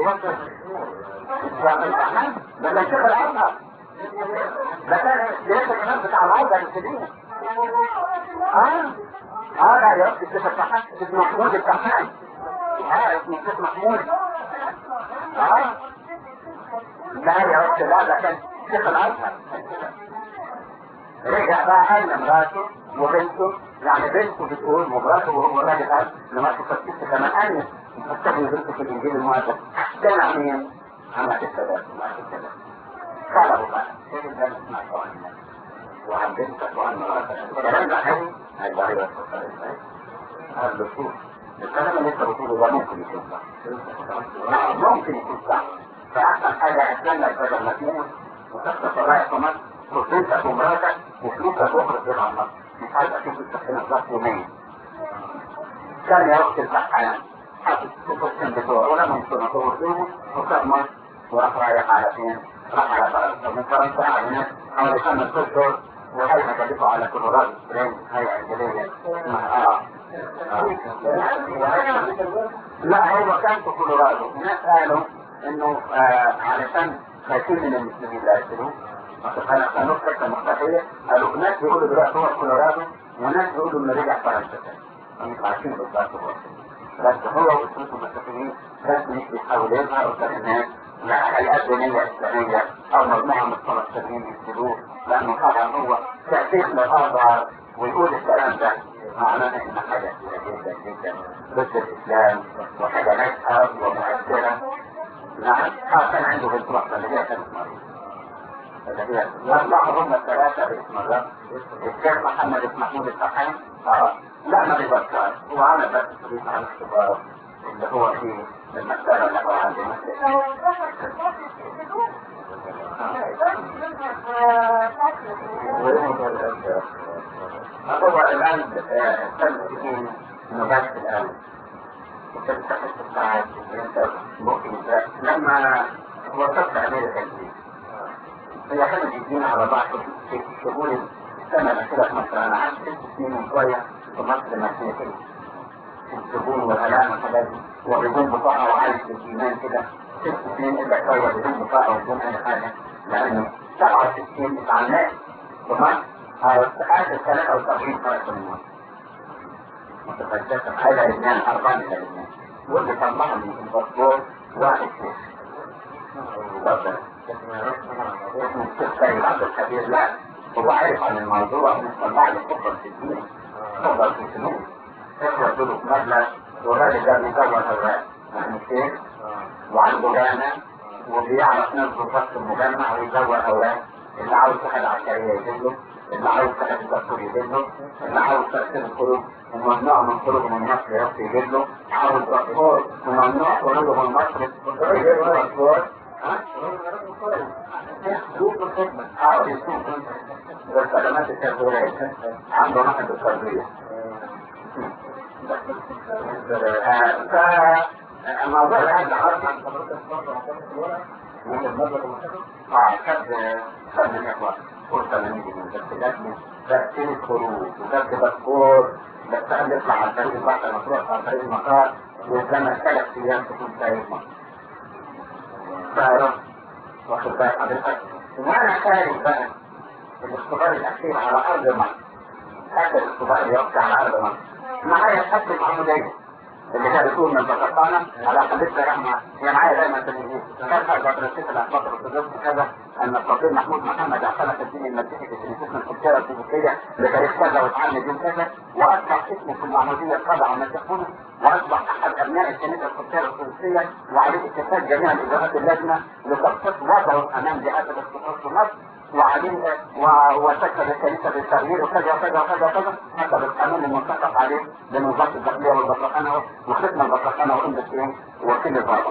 Speaker 1: ده كان شيخ الازهر ده كان شيخ الامام بتاع الازهر الكبير اه اه لا يا اختي الشيخ الفحام اسمه محمود الفحام اه اسمه الشيخ محمود اه لا يا اختي لا ده كان شيخ الازهر رجع بقى قال لمراته وبنته يعني بنته بتقول ومراته وهو الراجل قال لمراته فتشت كمان قال فتشت بنته في الانجيل المقدس سمع مين؟ عمل السادات وما السادات طلبوا بقى ايه ده اسمع قوانين وعن بنتك وعن مراتك الكلام ده حلو هيبقى ايوه قال له شوف الكلام اللي انت بتقوله ده ممكن يكون صح نعم ممكن يكون صح فاحسن حاجه استنى بدل ما تموت وتخطف رايح في مصر وبنتك ومراتك وفلوسك تخرج بيها مصر مش عايز اشوف السكينة ذات يومين كان يا وقت البحث حاطط السكين بتوعه ولا ممكن اطور وصار مصر وراح رايح على فين؟ راح على فرنسا من فرنسا على هناك حوالي خمس اشهر وهي مكلفه على كولورادو سبرينج هي انجليزيه اه لا هو كان في كولورادو الناس قالوا انه آه علشان خايفين من المسلمين لا يقتلوه انا كانوا حته مختلفيه قالوا ناس بيقولوا دلوقتي هو في كولورادو وناس بيقولوا انه رجع فرنسا تاني مش عارفين بالظبط هو بس هو واسرته المسيحيين بس مش بيحاول يظهر قدام الناس لا هيئات دينية إسلامية أو مجموعة من الفلسطينيين يكتبوه لأنه طبعا هو تأسيس للأزهر ويقول الكلام ده معناه إن حاجة كبيرة جدا جدا ضد الإسلام وحاجة ناجحة ومؤثرة نعم آه كان عنده بنت واحدة اللي هي كانت مريضة اللي هي يطلعوا هم الثلاثة باسم الرب الشيخ محمد بن محمود الفحام اه لا ما بيبطل هو عمل بس تريد على الاختبار اللي هو في المسألة اللي هو عندنا هو الآن تنسكين نبات الآن وتنسكت الساعات ممكن لما وصلت أمريكا الجديد هي كانت بتجينا على بعض في شهور السنة الأخيرة في مصر أنا عشت ست سنين وشوية في مصر مسيحية السجون والآلام والحاجات دي وبدون بطاقة وعايش في الإيمان كده ست سنين إلا شوية بدون بطاقة وبدون أي حاجة لأنه 67 اتعلمت في مصر آخر 73 فرق من مصر متفجرة حاجة لبنان أربعة إلى لبنان واللي طلعني من الباسبور واحد شيخ اتفضل اسمه الشيخ سيد عبد الكبير لا هو عارف عن الموضوع وطلع لي خطة في الدين خطة في السنين احنا له مبلغ والراجل ده بيدور الراجل يعني شيخ وعنده جامع وبيعرف ناس بالظبط المجمع ويدور اوراق اللي عاوز واحد عسكريه يدله اللي عاوز واحد دكتور يدله اللي عاوز تأثير الخروج وممنوع من خروجه من مصر يروح يدله عاوز باسبور وممنوع خروجه من مصر يجيب باسبور ها؟ الخدمات التربوية عنده واحد التربية فالموضوع هذا عرض عن حضرتك برضه من المبلغ المحترم اه خد خد الاخوة فرصة من يجي من بس لازم تأثير خروج وكتب باسبور بس قبل يطلع عن طريق البحر المطروح عن طريق المطار ويتلمس ثلاث ايام تكون سايق مصر. فاهم؟ واخد بالك حضرتك؟ وانا خارج بقى الاختبار الاخير على ارض مصر. اخر اختبار يوقع على ارض مصر. معايا الحد المعمودية اللي كان بتقول من بطرطانة على حديثة رحمة هي معايا دايما في الانجيل كان فترة الشيخ الاحباط الارثوذكس كذا ان الفقير محمود محمد اعتنق الدين المسيحي في كنيستنا القبطية الارثوذكسية لتاريخ كذا واتعلم دين كذا واصبح اسمه في المعمودية القاضي المسيحون واصبح احد ابناء الكنيسة القبطية الارثوذكسية وعليه اتفاق جميع الاجراءات اللجنة لتخصيص وضعه امام جهات الاختصاص في مصر وعليه وسكر الكنيسة بالتغيير وكذا وكذا وكذا وكذا حسب القانون المنتقد عليه من وزارة الداخلية والبطرخانة وختم البطرخانة وإمدة إيه وكيل الضابط.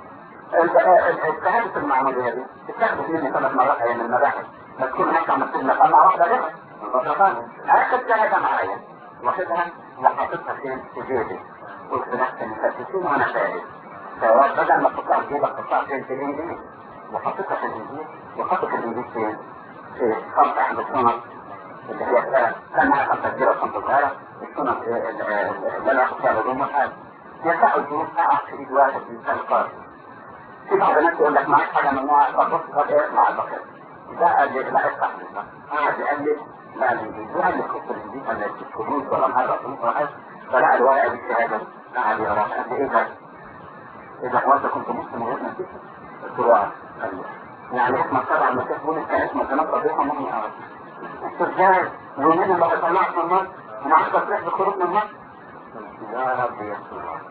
Speaker 1: الشهادة المعمودية دي اتخذت مني ثلاث مرات أيام المباحث بس كل هناك عملت لك أنا واحدة غيرها البطرخانة أخذ شهادة معايا واخدها وحاططها فين في جيبي قلت نفسي مفتشين وأنا خارج فبدل ما تحطها في جيبك تحطها فين في الإنجيل وحطيتها في الإنجيل وحطت الإنجيل فين؟ في خمسة عند الشنط اللي هي كان معاها خمسة كبيرة وخمسة صغيرة الشنط اللي أنا أخذ فيها الهدوم والحاجة يسعوا الجنود ساعة في إيد واحد في القار في بعض الناس يقول لك معاك حاجة ممنوعة طب بص طب إيه مع البقية ده قال لي لا افتح لي قعد يقول لي لا الإنجيل وقال لي خط الإنجيل ولا الكنوز ولا مرة ولا حاجة فلقى الورقة دي الشهادة قعد يقراها قال لي إيه ده؟ إذا حوالت كنت مسلم وغير نسيت قلت له قال لي يعني اسمك طبعا المسيح بولس كان اسمه كلام ربيعه مهم اعرف استرجاع ومين اللي طلعت من مصر ومعاك تصريح بخروج من مصر يا رب يا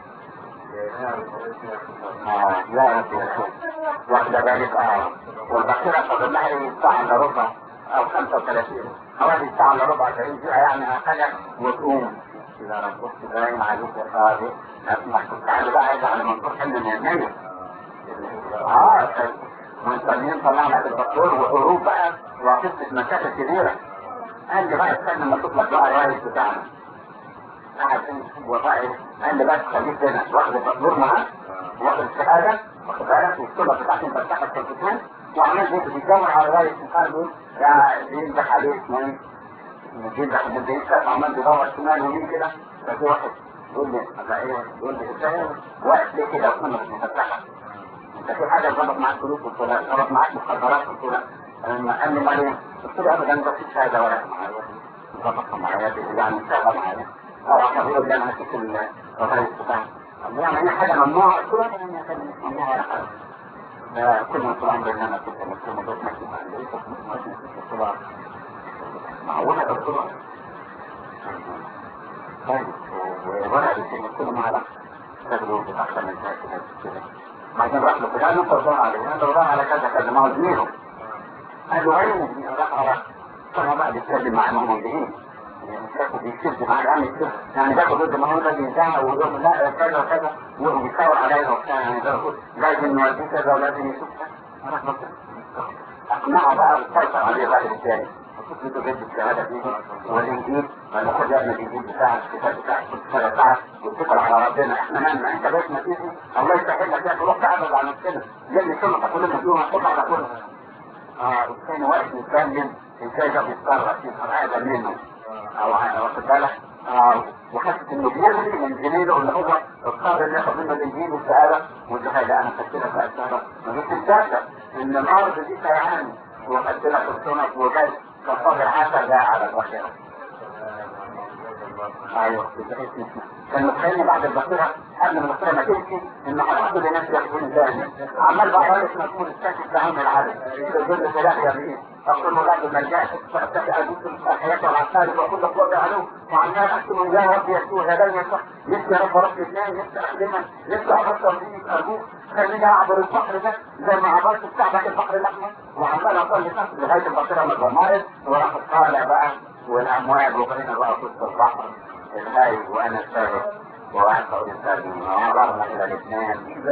Speaker 1: آه لا يا رب واخدة بالك اه والبحيرة فاضل لها ايه ساعة الا ربع او 35 حوالي ساعة الا ربع 40 دقيقة يعني اقل وتقوم يا رب بص باين عليك يا صاحبي اسمع كنت عايز بقى ارجع لمنصور حلم من الميت اه والتانيين طلعنا في الدكتور وحروب بقى وقصة مسافة كبيرة قال لي بقى استنى لما تطلع بقى الرئيس بتاعنا قاعد وبقى قال لي بس خليك هنا واخد الدكتور معاه واخد الشهادة واخد بالك والصورة بتاعتي انت بتاعت التلفزيون وعمال زي بتدور على الرئيس مش عارف ايه يا بينجح عليه اسمه ايه؟ بينجح من الدقيقة عمال بيدور شمال ويمين كده ففي واحد يقول لي أبقى ايه؟ يقول لي ازاي واقف ليه كده وكنا مش مفتحة انت في حاجه ظبط معاك فلوس قلت له ظبط معاك مخدرات قلت له قال لي بعدين قلت له ابدا ما فيش حاجه ولا معايا ظبطها معايا يعني شغال معايا او عشان يقول لي انا هشوف الرئيس بتاعي قال لي يعني هي حاجه ممنوعه قلت له ابدا يا فندم مش ممنوعه ولا حاجه كل ما طول عمري ان انا كنت مسلم وبس مسلم قلت له معقوله قلت له طيب وورقه قلت له ما اعرفش تاخده بتاخد من كده بعدين راح له فلان انت وضع عليه انا وضع على كذا كذا ما هو زميله قال له ايوه راح راح طبعا بقى بيتكلم مع الموجودين يعني بيشد مع الامن يعني ده ضد ما هو ده بينتهى ويقول لا كذا وكذا وبيصور عليا وبتاع يعني ده لازم نوديه كذا ولازم يشوف كذا اقنعه بقى وسيطر عليه بعد الثاني وكنت جد الشهادة دي والإنجيل ولا خد يا ابن الإنجيل بتاعك الكتاب بتاعك الكتاب بتاعك واتكل على ربنا احنا مالنا انت بس ما تيجي الله يسهل لك تروح تعبد على نفسنا لان كلمة كلنا فيها قطع كلها اه الثاني واقف يتكلم ازاي ده بيتصرف يظهر هذا منه او واخد بالك اه وحاسس انه بيغلي من زميله اللي هو القادر اللي ياخد منه الانجيل والشهاده والشهاده انا خدت لك بقى الشهاده ما جبتش الشهاده ان الارض دي سيعاني وخدت لك السنط وجاي كصابر حتى جاء على البحيره ايوه كان متخيل بعد البحيره قبل ما البحيره ما تمشي ان هتحط لناس ياخدون تاني عمال بقى رئيس مسؤول الساكت بعين العدد يقول سلاح يا بيه اقول له بعد ما رجعت فاتفق ادوس الحياه والعساري واقول لك وضع له وعمال اكتب يا رب يسوع هدايا صح لسه يا رب رب اثنين لسه اخدمها لسه افكر فيك ارجوك خليني اعبر البحر ده زي ما عبرت بتاعتك البحر الاحمر وعمال اصلي تحت لغايه البحيره ما اتغمرت وراح طالع بقى والامواج وبين بقى في وسط البحر الهايج وانا سابق وواحد اقول الثاني وعبرنا الى الاثنين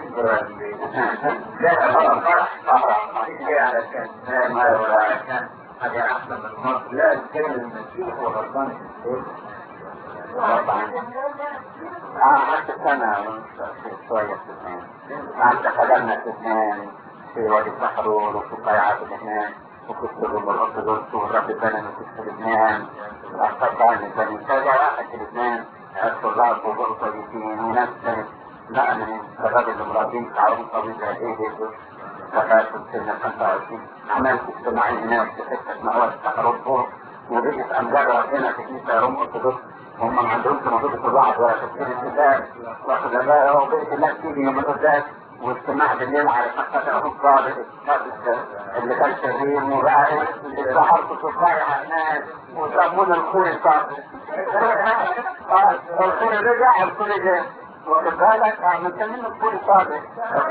Speaker 1: لا فرح فرح فرح جاي على الكاس ما ولا كان حاجة أحسن من مصر
Speaker 2: لا كان المسيح وغضبان
Speaker 1: طبعا اه قعدت سنة شوية في لبنان قعدت خدمنا في لبنان في وادي الصحرور وفي الضيعة في لبنان وكنت الروم الأرثوذكس والرب البنان وكنت في لبنان أخذت عن البني كذا واحد في لبنان الطلاب وبقوا كويسين وناس كانت لا من الشباب المرابين شعرهم طويل زي ايه فقالت في سنة 25 عملت اجتماعين هناك في حتة اسمها وادي الصحرور فوق وبقيت أمجاد هنا في كنيسة روم أرثوذكس هم ما عندهمش موجودة الواحد ولا تفكير الكتاب واخد بالك هو بقيت الناس تيجي يوم القداس واجتماع بالليل على شقة أبو الصادق اللي كان شرير وبقى اللي ظهرت في الضيعة هناك وسمونا الخوري الصادق الخوري رجع الخوري جه واخد بالك مسمينه الخوري الصادق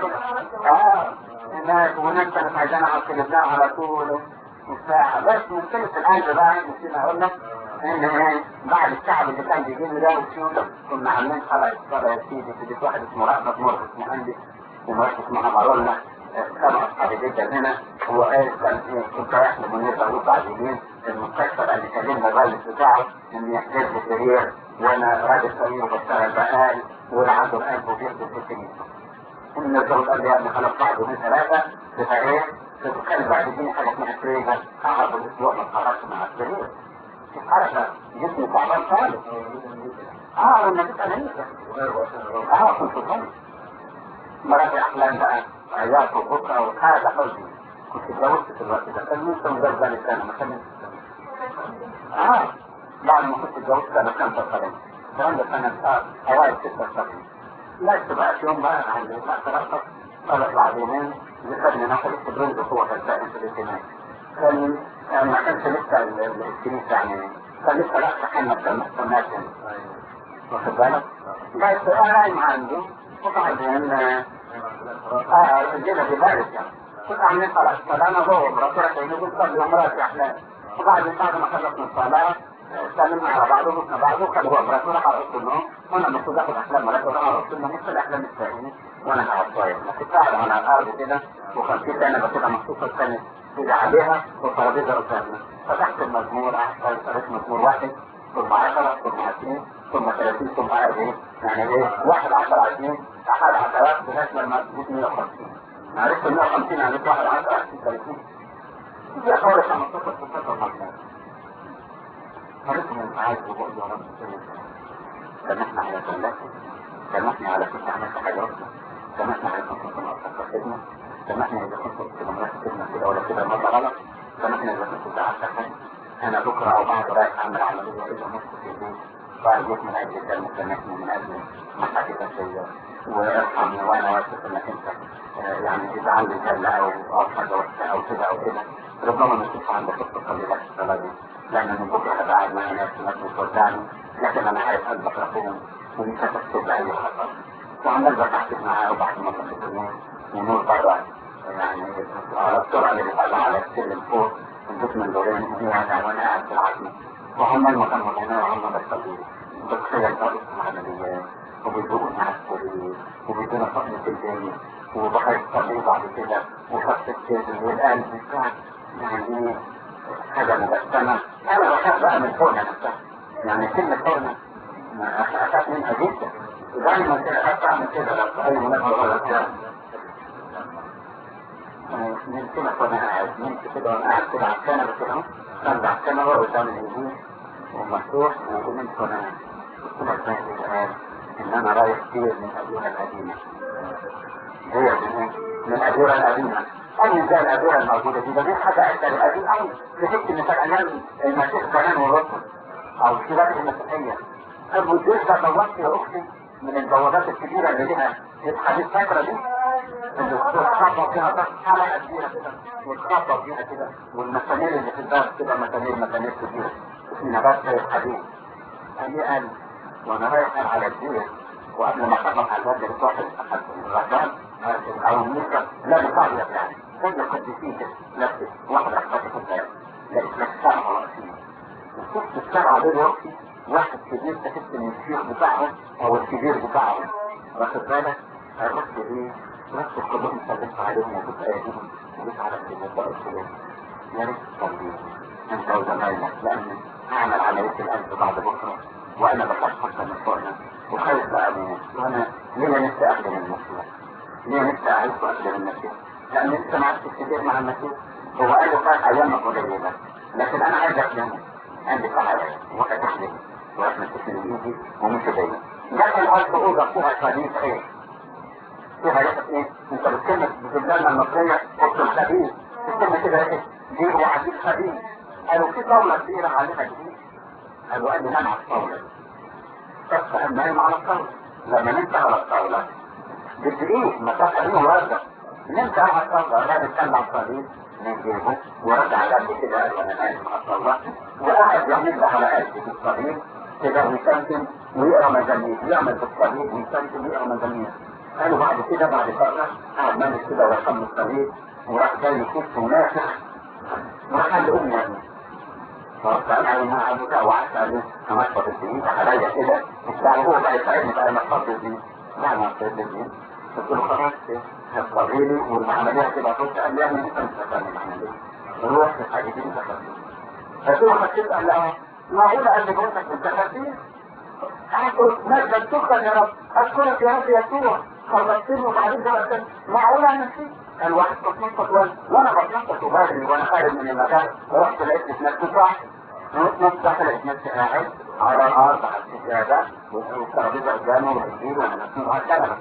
Speaker 1: اه هناك وناس كانت عايزانا على لبنان على طول وبتاع بس مشكلة الآن بقى نسينا أقول لك ان بعد الشعب اللي كان بيجيب ده وشو كنا عاملين حلقة صلاة يا سيدي في بيت واحد اسمه رأفت مرة اسمه عندي ومرات اسمها مارولا سبع أصحابي جدا هنا هو قال كان إيه كنت رايح لمنير داوود بعد يومين المستشفى اللي كلمنا الرئيس بتاعه إن يحتاج للسرير وأنا راجل صغير وبشتغل بقال ولا عنده القلب وبيخدم في الكنيسة. إن الزوج قال لي يا ابني خلاص بعد يومين ثلاثة تبقى إيه؟ تتكلم بعد يديني حاجة اسمها فريزر أقعد الأسبوع ما اتحركش مع السرير. حركة جسمي تعبان خالص اه لما تبقى نيسة اه كنت غني مراتي احلام بقى عياط وبكرة وحاجة حزن كنت اتجوزت في الوقت ده كان لسه مجرد ذلك سنة ما كان اه بعد ما كنت اتجوزت سنة 75 الكلام ده سنة اه اوائل 76 لقيت بقى في يوم بقى عندي لا ترقص طلع بعد يومين ذكرني ناخد السبرنج هو كان سائل في الاهتمام كان ما كانش لسه الكنيسة يعني كان لسه لا تحمل كالمحكمات واخد بالك؟ بس انا نايم عندي وبعدين اه جينا في ذلك يعني كنت عاملين خلاص فانا جوه مراتي رايحين نقول صلي ومراتي احلام وبعدين بعد ما خلصنا الصلاة سلمنا على بعض وبصنا بعض وخد هو مراتي راح على اوضه النوم وانا المفروض اخد احلام مراتي وراح على اوضه النوم نص الاحلام الثاني وانا قاعد صايم كنت قاعد على الارض كده وكان في كنبه كده مخصوصه كانت تيجي عليها وترابيزه قدامنا فتحت المزمور قريت مزمور واحد ثم عشرة ثم عشرين ثم ثلاثين ثم أربعين يعني ايه واحد عشر عشرين أحد عشرات لغاية لما تجيب 150 عرفت 150 عرفت واحد عشر عشرين ثلاثين دي حوالي 15 16 مجموعة عرفت من عايز وبقول يا رب سامحنا على كلاتي سامحنا على كنت عملت حاجة أصلا سامحنا على كنت كنت خدمة سامحنا إذا كنت كنت مرات خدمة كده ولا كده مرة غلط سامحنا إذا كنت زعلت حاجة أنا بكرة أو بعد رايح أعمل عملية إذا نص في البيت فأرجوك من أجل ده مسامحني من أجل محاكي الشيء وارحمني وأنا واثق إنك أنت يعني إذا عندي زلة أو أو حاجة وحشة أو كده أو كده ربما ما تشوف عندك تصلي لك الصلاة دي لأن من بكرة هبقى قاعد مع ناس ناس بتودعني لكن أنا عارف قلبك رحوم ومش هتكتب لأي خطر وعمال بتحكي معاه وبعد ما تحكي ونور بره يعني على السرعة اللي بيطلع على السلم فوق البيت من دورين وهي قاعدة وانا قاعد في العتمة وهم المكان هنا وهم بيصلوا بتخيل بقى العمليات وبيدوقوا مع السرير وبيدونا صدمة البيت وبخير الصليب بعد كده وخط السجن والقلب بتاع يعني حاجة مجسمة أنا بخاف بقى من فوقنا نفسها يعني كلمة فوقنا أخاف منها جدا دايما كده أخاف أعمل كده لو في أي مناسبة ولا كده من كده وانا قاعد نمت كده وانا قاعد كده على الكنبه كده كان على الكنبه قدام الانجيل ومفتوح ونمت وانا قلت لك زي الان ان انا رايح كتير من الادوره القديمه هي من من الادوره القديمه أي زي الأدوية الموجودة دي ده دي حاجة أكثر القديم أوي تحس إن كان أيام المسيح زمان والرسل أو الكتاب المسيحية أبو الجيش ده دوت يا أختي من البوابات الكبيرة اللي لها الحديث فاكرة دي اللي بتتخبط فيها حلقة كبيرة كده وتخبط فيها كده والمسامير اللي في الباب كده مسامير مسامير كبيرة اسمها باب زي الحديد قال لي قال وأنا رايح على الدير وقبل ما أخبط على الباب لقيت واحد أحد الرجال أو النسبة لا بقاعدة يعني كل قديسين كده لابس واحد أحد في الباب لقيت لك سبعة رأسين وشفت السبعة دول وقتي واحد كبير تحس ان الشيخ بتاعهم او الكبير بتاعهم واخد بالك عرفت ايه نفس القدوم سلمت عليهم وكنت ايديهم وجيت على الدنيا بقى الكلام
Speaker 2: يا ريت تصلي انت وزمايلك لان هعمل عمليه القلب بعد بكره وانا بخاف حتى من فوقنا وخايف بقى اموت وانا ليه نفسي اخدم المسيح؟ ليه نفسي اعيش واخدم المسيح؟ لان انت ما عرفتش كتير مع المسيح هو قال له فات ايامك قليله لكن انا عايز اخدمه عندي سعاده وفتح لي واحنا تكنولوجي ومش زي دخل قلب اوضه فيها صديق ايه؟ فيها ريحه ايه؟ انت بتكلم بتبلغنا المصريه اوضه الخبيث بتكلم كده ايه؟ دي هو عديد خبيث قالوا في طاوله كبيره عليها جديد قالوا قال لي نام على الطاوله بس قال نايم على الطاوله لما نمت على الطاوله بدقيق مسافه بينه ورده نمت على الطاوله الراجل طلع صليب من جيبه ورجع قلبي كده قال انا نايم على الطاوله وقعد يعمل على قلبي في الصليب كده ويسلم ويقرا مزامير يعمل بالصليب ويسلم ويقرا مزامير قالوا بعد كده بعد فتره قعد مالك كده ورسم الصليب وراح جاي يخش ونافخ وراح قال لامي يا ابني فقال علي ما عملت وقعدت عليه امشط الدين عليا كده وبتاع هو بقى يساعدني بقى امشط الدين لا ما امشط الدين قلت له خلاص هتصلي لي والعمليه كده خش قال لي اعمل انت مش هتعمل العمليه روح في الحاجه دي انت قلت له خشيت قال لا معقولة قال لي جوزك انت خفيف اقول مجد شكرا يا رب اشكرك يا رب يسوع خلصتني وبعدين دلوقتي معقولة انا نسيت قال واحد بتنطط وانا بتنطط وبجري وانا خارج من المكان رحت لقيت نفسي صح نص دخل لقيت نفسي قاعد على الارض على السجادة والترابيزة قدامه والكبير وانا نفسي وهكذا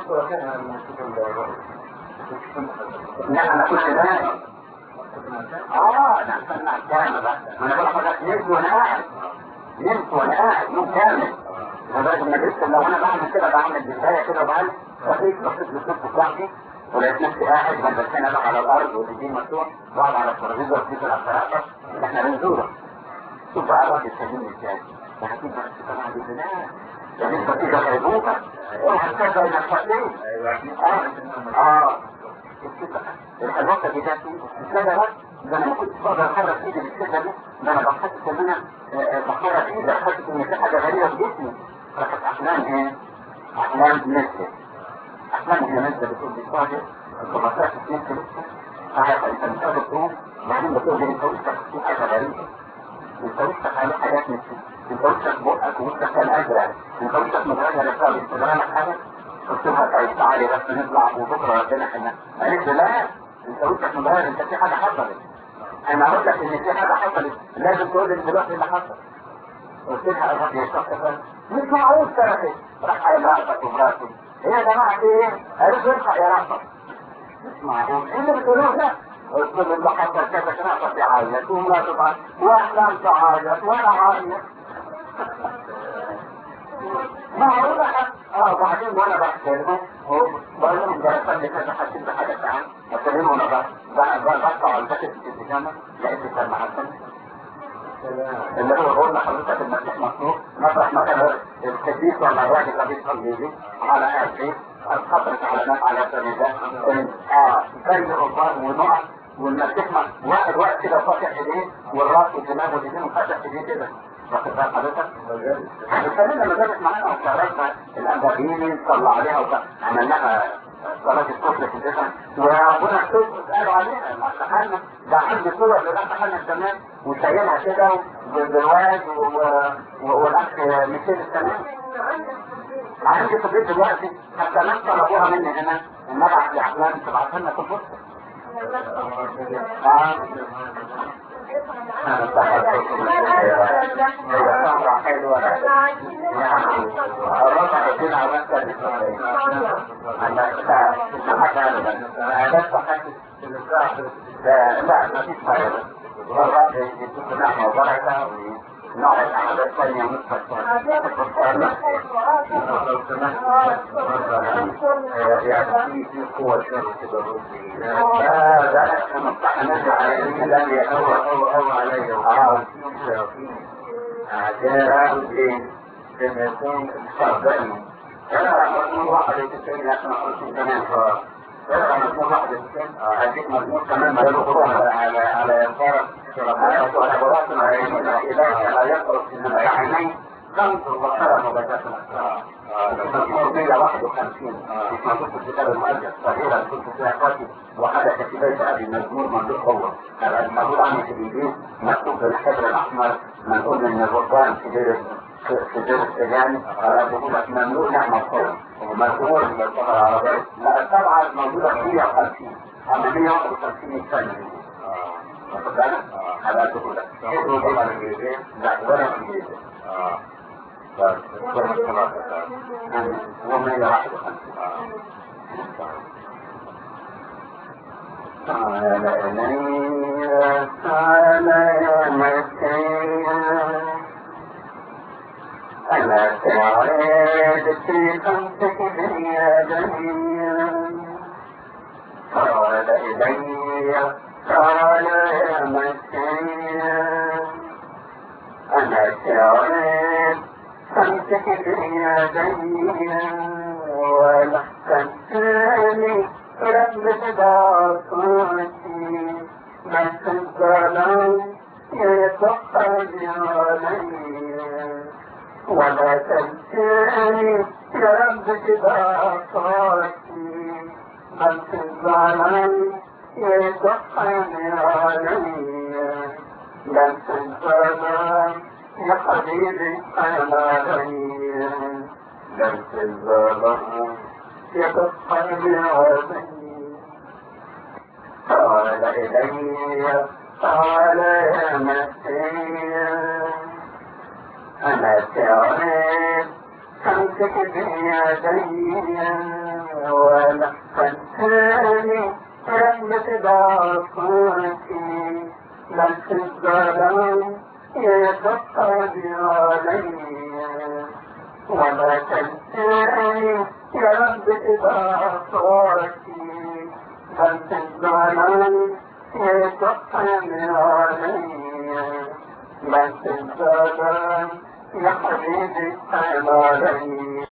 Speaker 2: لا انا كنت نايم اه انا سمع كامل بقى انا بقول لحضرتك نمت وانا قاعد نمت وانا قاعد نوم كامل لدرجه ان لسه لو انا بعمل كده بعمل بدايه كده وبعمل بسيط بسيط بسيط بتاعتي ولقيت نفسي قاعد جنب الكنبه على الارض والدين مفتوح واقعد على الترابيزه وفي العصارات اللي احنا بنزوره شوف بقى الراجل يكلمني ازاي ده هتيجي بس طبعا دي لا ده لسه في غيبوبه اوعى تصدق انك فاضي اه اه الحلوكه دي جات السنه بس ده انا ما كنتش بقدر اخرج ايدي من السنه دي ده انا بحسس ان انا بخرج ايدي حاسس ان في حاجه غريبه في جسمي راحت احلام ايه؟ احلام مثل احلام هي نازله بتقول لي صادق انت ما طلعتش نفسي لسه عارف انت مش قادر تقوم بعدين بتقول لي انت وشك في حاجه غريبه انت وشك عليه حاجات نفسي انت وشك بقك ووشك كان ازرق انت وشك متغير خالص تغير حاجه قلت لها طيب تعالي بس نطلع وبكره ربنا احنا قالت لي لا انت وشك متغير انت في حاجه حصلت انا قلت لك ان في حاجه حصلت لازم تقول لي دلوقتي اللي حصل قلت لها الراجل يشتغل مش معقول سرقت راح قايل راسك ومراتي ايه يا جماعه في ايه؟ قالت له ارفع يا راسك مش معقول ايه اللي بتقولوه ده؟ قلت له اللي حصل كذا كان راسك يعيط ومراته تعيط واحلام تعيط وانا عيط معقولة اه وبعدين وانا بحكي بقول لهم ده انا كذا حسيت بحاجة تعال بكلمه وانا بقطع على الباكت في البيجامة لقيت كان حسن اللي هو بقول لحضرتك المسيح مخلوق مطرح مثلا القديس ولا الراجل اللي بيصلي لي على قلبي اتحطت علامات على سبيل اه زي قربان ونقط والمسيح واحد واقف كده فاتح ايديه والراس والدماغ والايدين وفاتح ايديه كده واخد بال حضرتك؟ خلينا لما جابت معانا وشرفنا الأنبابيين صلى عليها وعملناها صلاة الصبح في الجسم وربنا قالوا عليها امتحنا ده عندي صور للامتحان زمان وشايلها كده بالواد والاخ ميشيل السمان عندي في البيت دلوقتي حتى ناس طلبوها مني هنا النبع في احلام تبعتها لنا في الفرصه لا ما فيش فايدة والله يجب نحن وبركة ونوع الأحداث الثانية نصف يعني في قوة كده لا لا احنا مستحنات على لا هو هو هو علي اه جاء الدين كما يكون صدقني انا مضمون واحد يتسين احنا قلت كمان انا مضمون واحد يتسين هديك مضمون كمان ما يدخلون على على يسار على عبارات الى لا يقرب من العينين كنز وخير مبادئ الاسرار مزمور 151 مش موجود في الكتاب المؤلف صغيرا كنت في اخواتي وحدث في بيت ابي مزمور ممدوح هو الموجود عندي في الانجيل مكتوب بالحبر الاحمر منقول من الرهبان في دير في دير السجان على بيقول لك ممنوع نعمل صوم ومزمور من اللغه العربيه لا السبعه موجوده في 150 اما 151 الثانيه واخد بالك؟ على بيقول لك لا ولا انجليزي ومن واحد قال لي سلامتي ألا تعد في خمسك يا بني قال إلي قال يا مسكين أنا تعد خمسك يا بني ولحسنتني ربك بعصاتي بس الظلام يتقضي علي ولا تنساني يا ربك بعصاتي بس الظلام يتقضي علي بس الظلام يا حبيبي أنا غني بس الظلام يتقضي علي قال إلي قال يا مسيح أنا تعرف أمسك بيدي ولا تنساني رحمة ضعفاتي بس الظلام يتقضي علي ولا تنساني يا رب إضافاتي بس الظلام يتقضي علي بس الظلام يا حبيبي أنا غني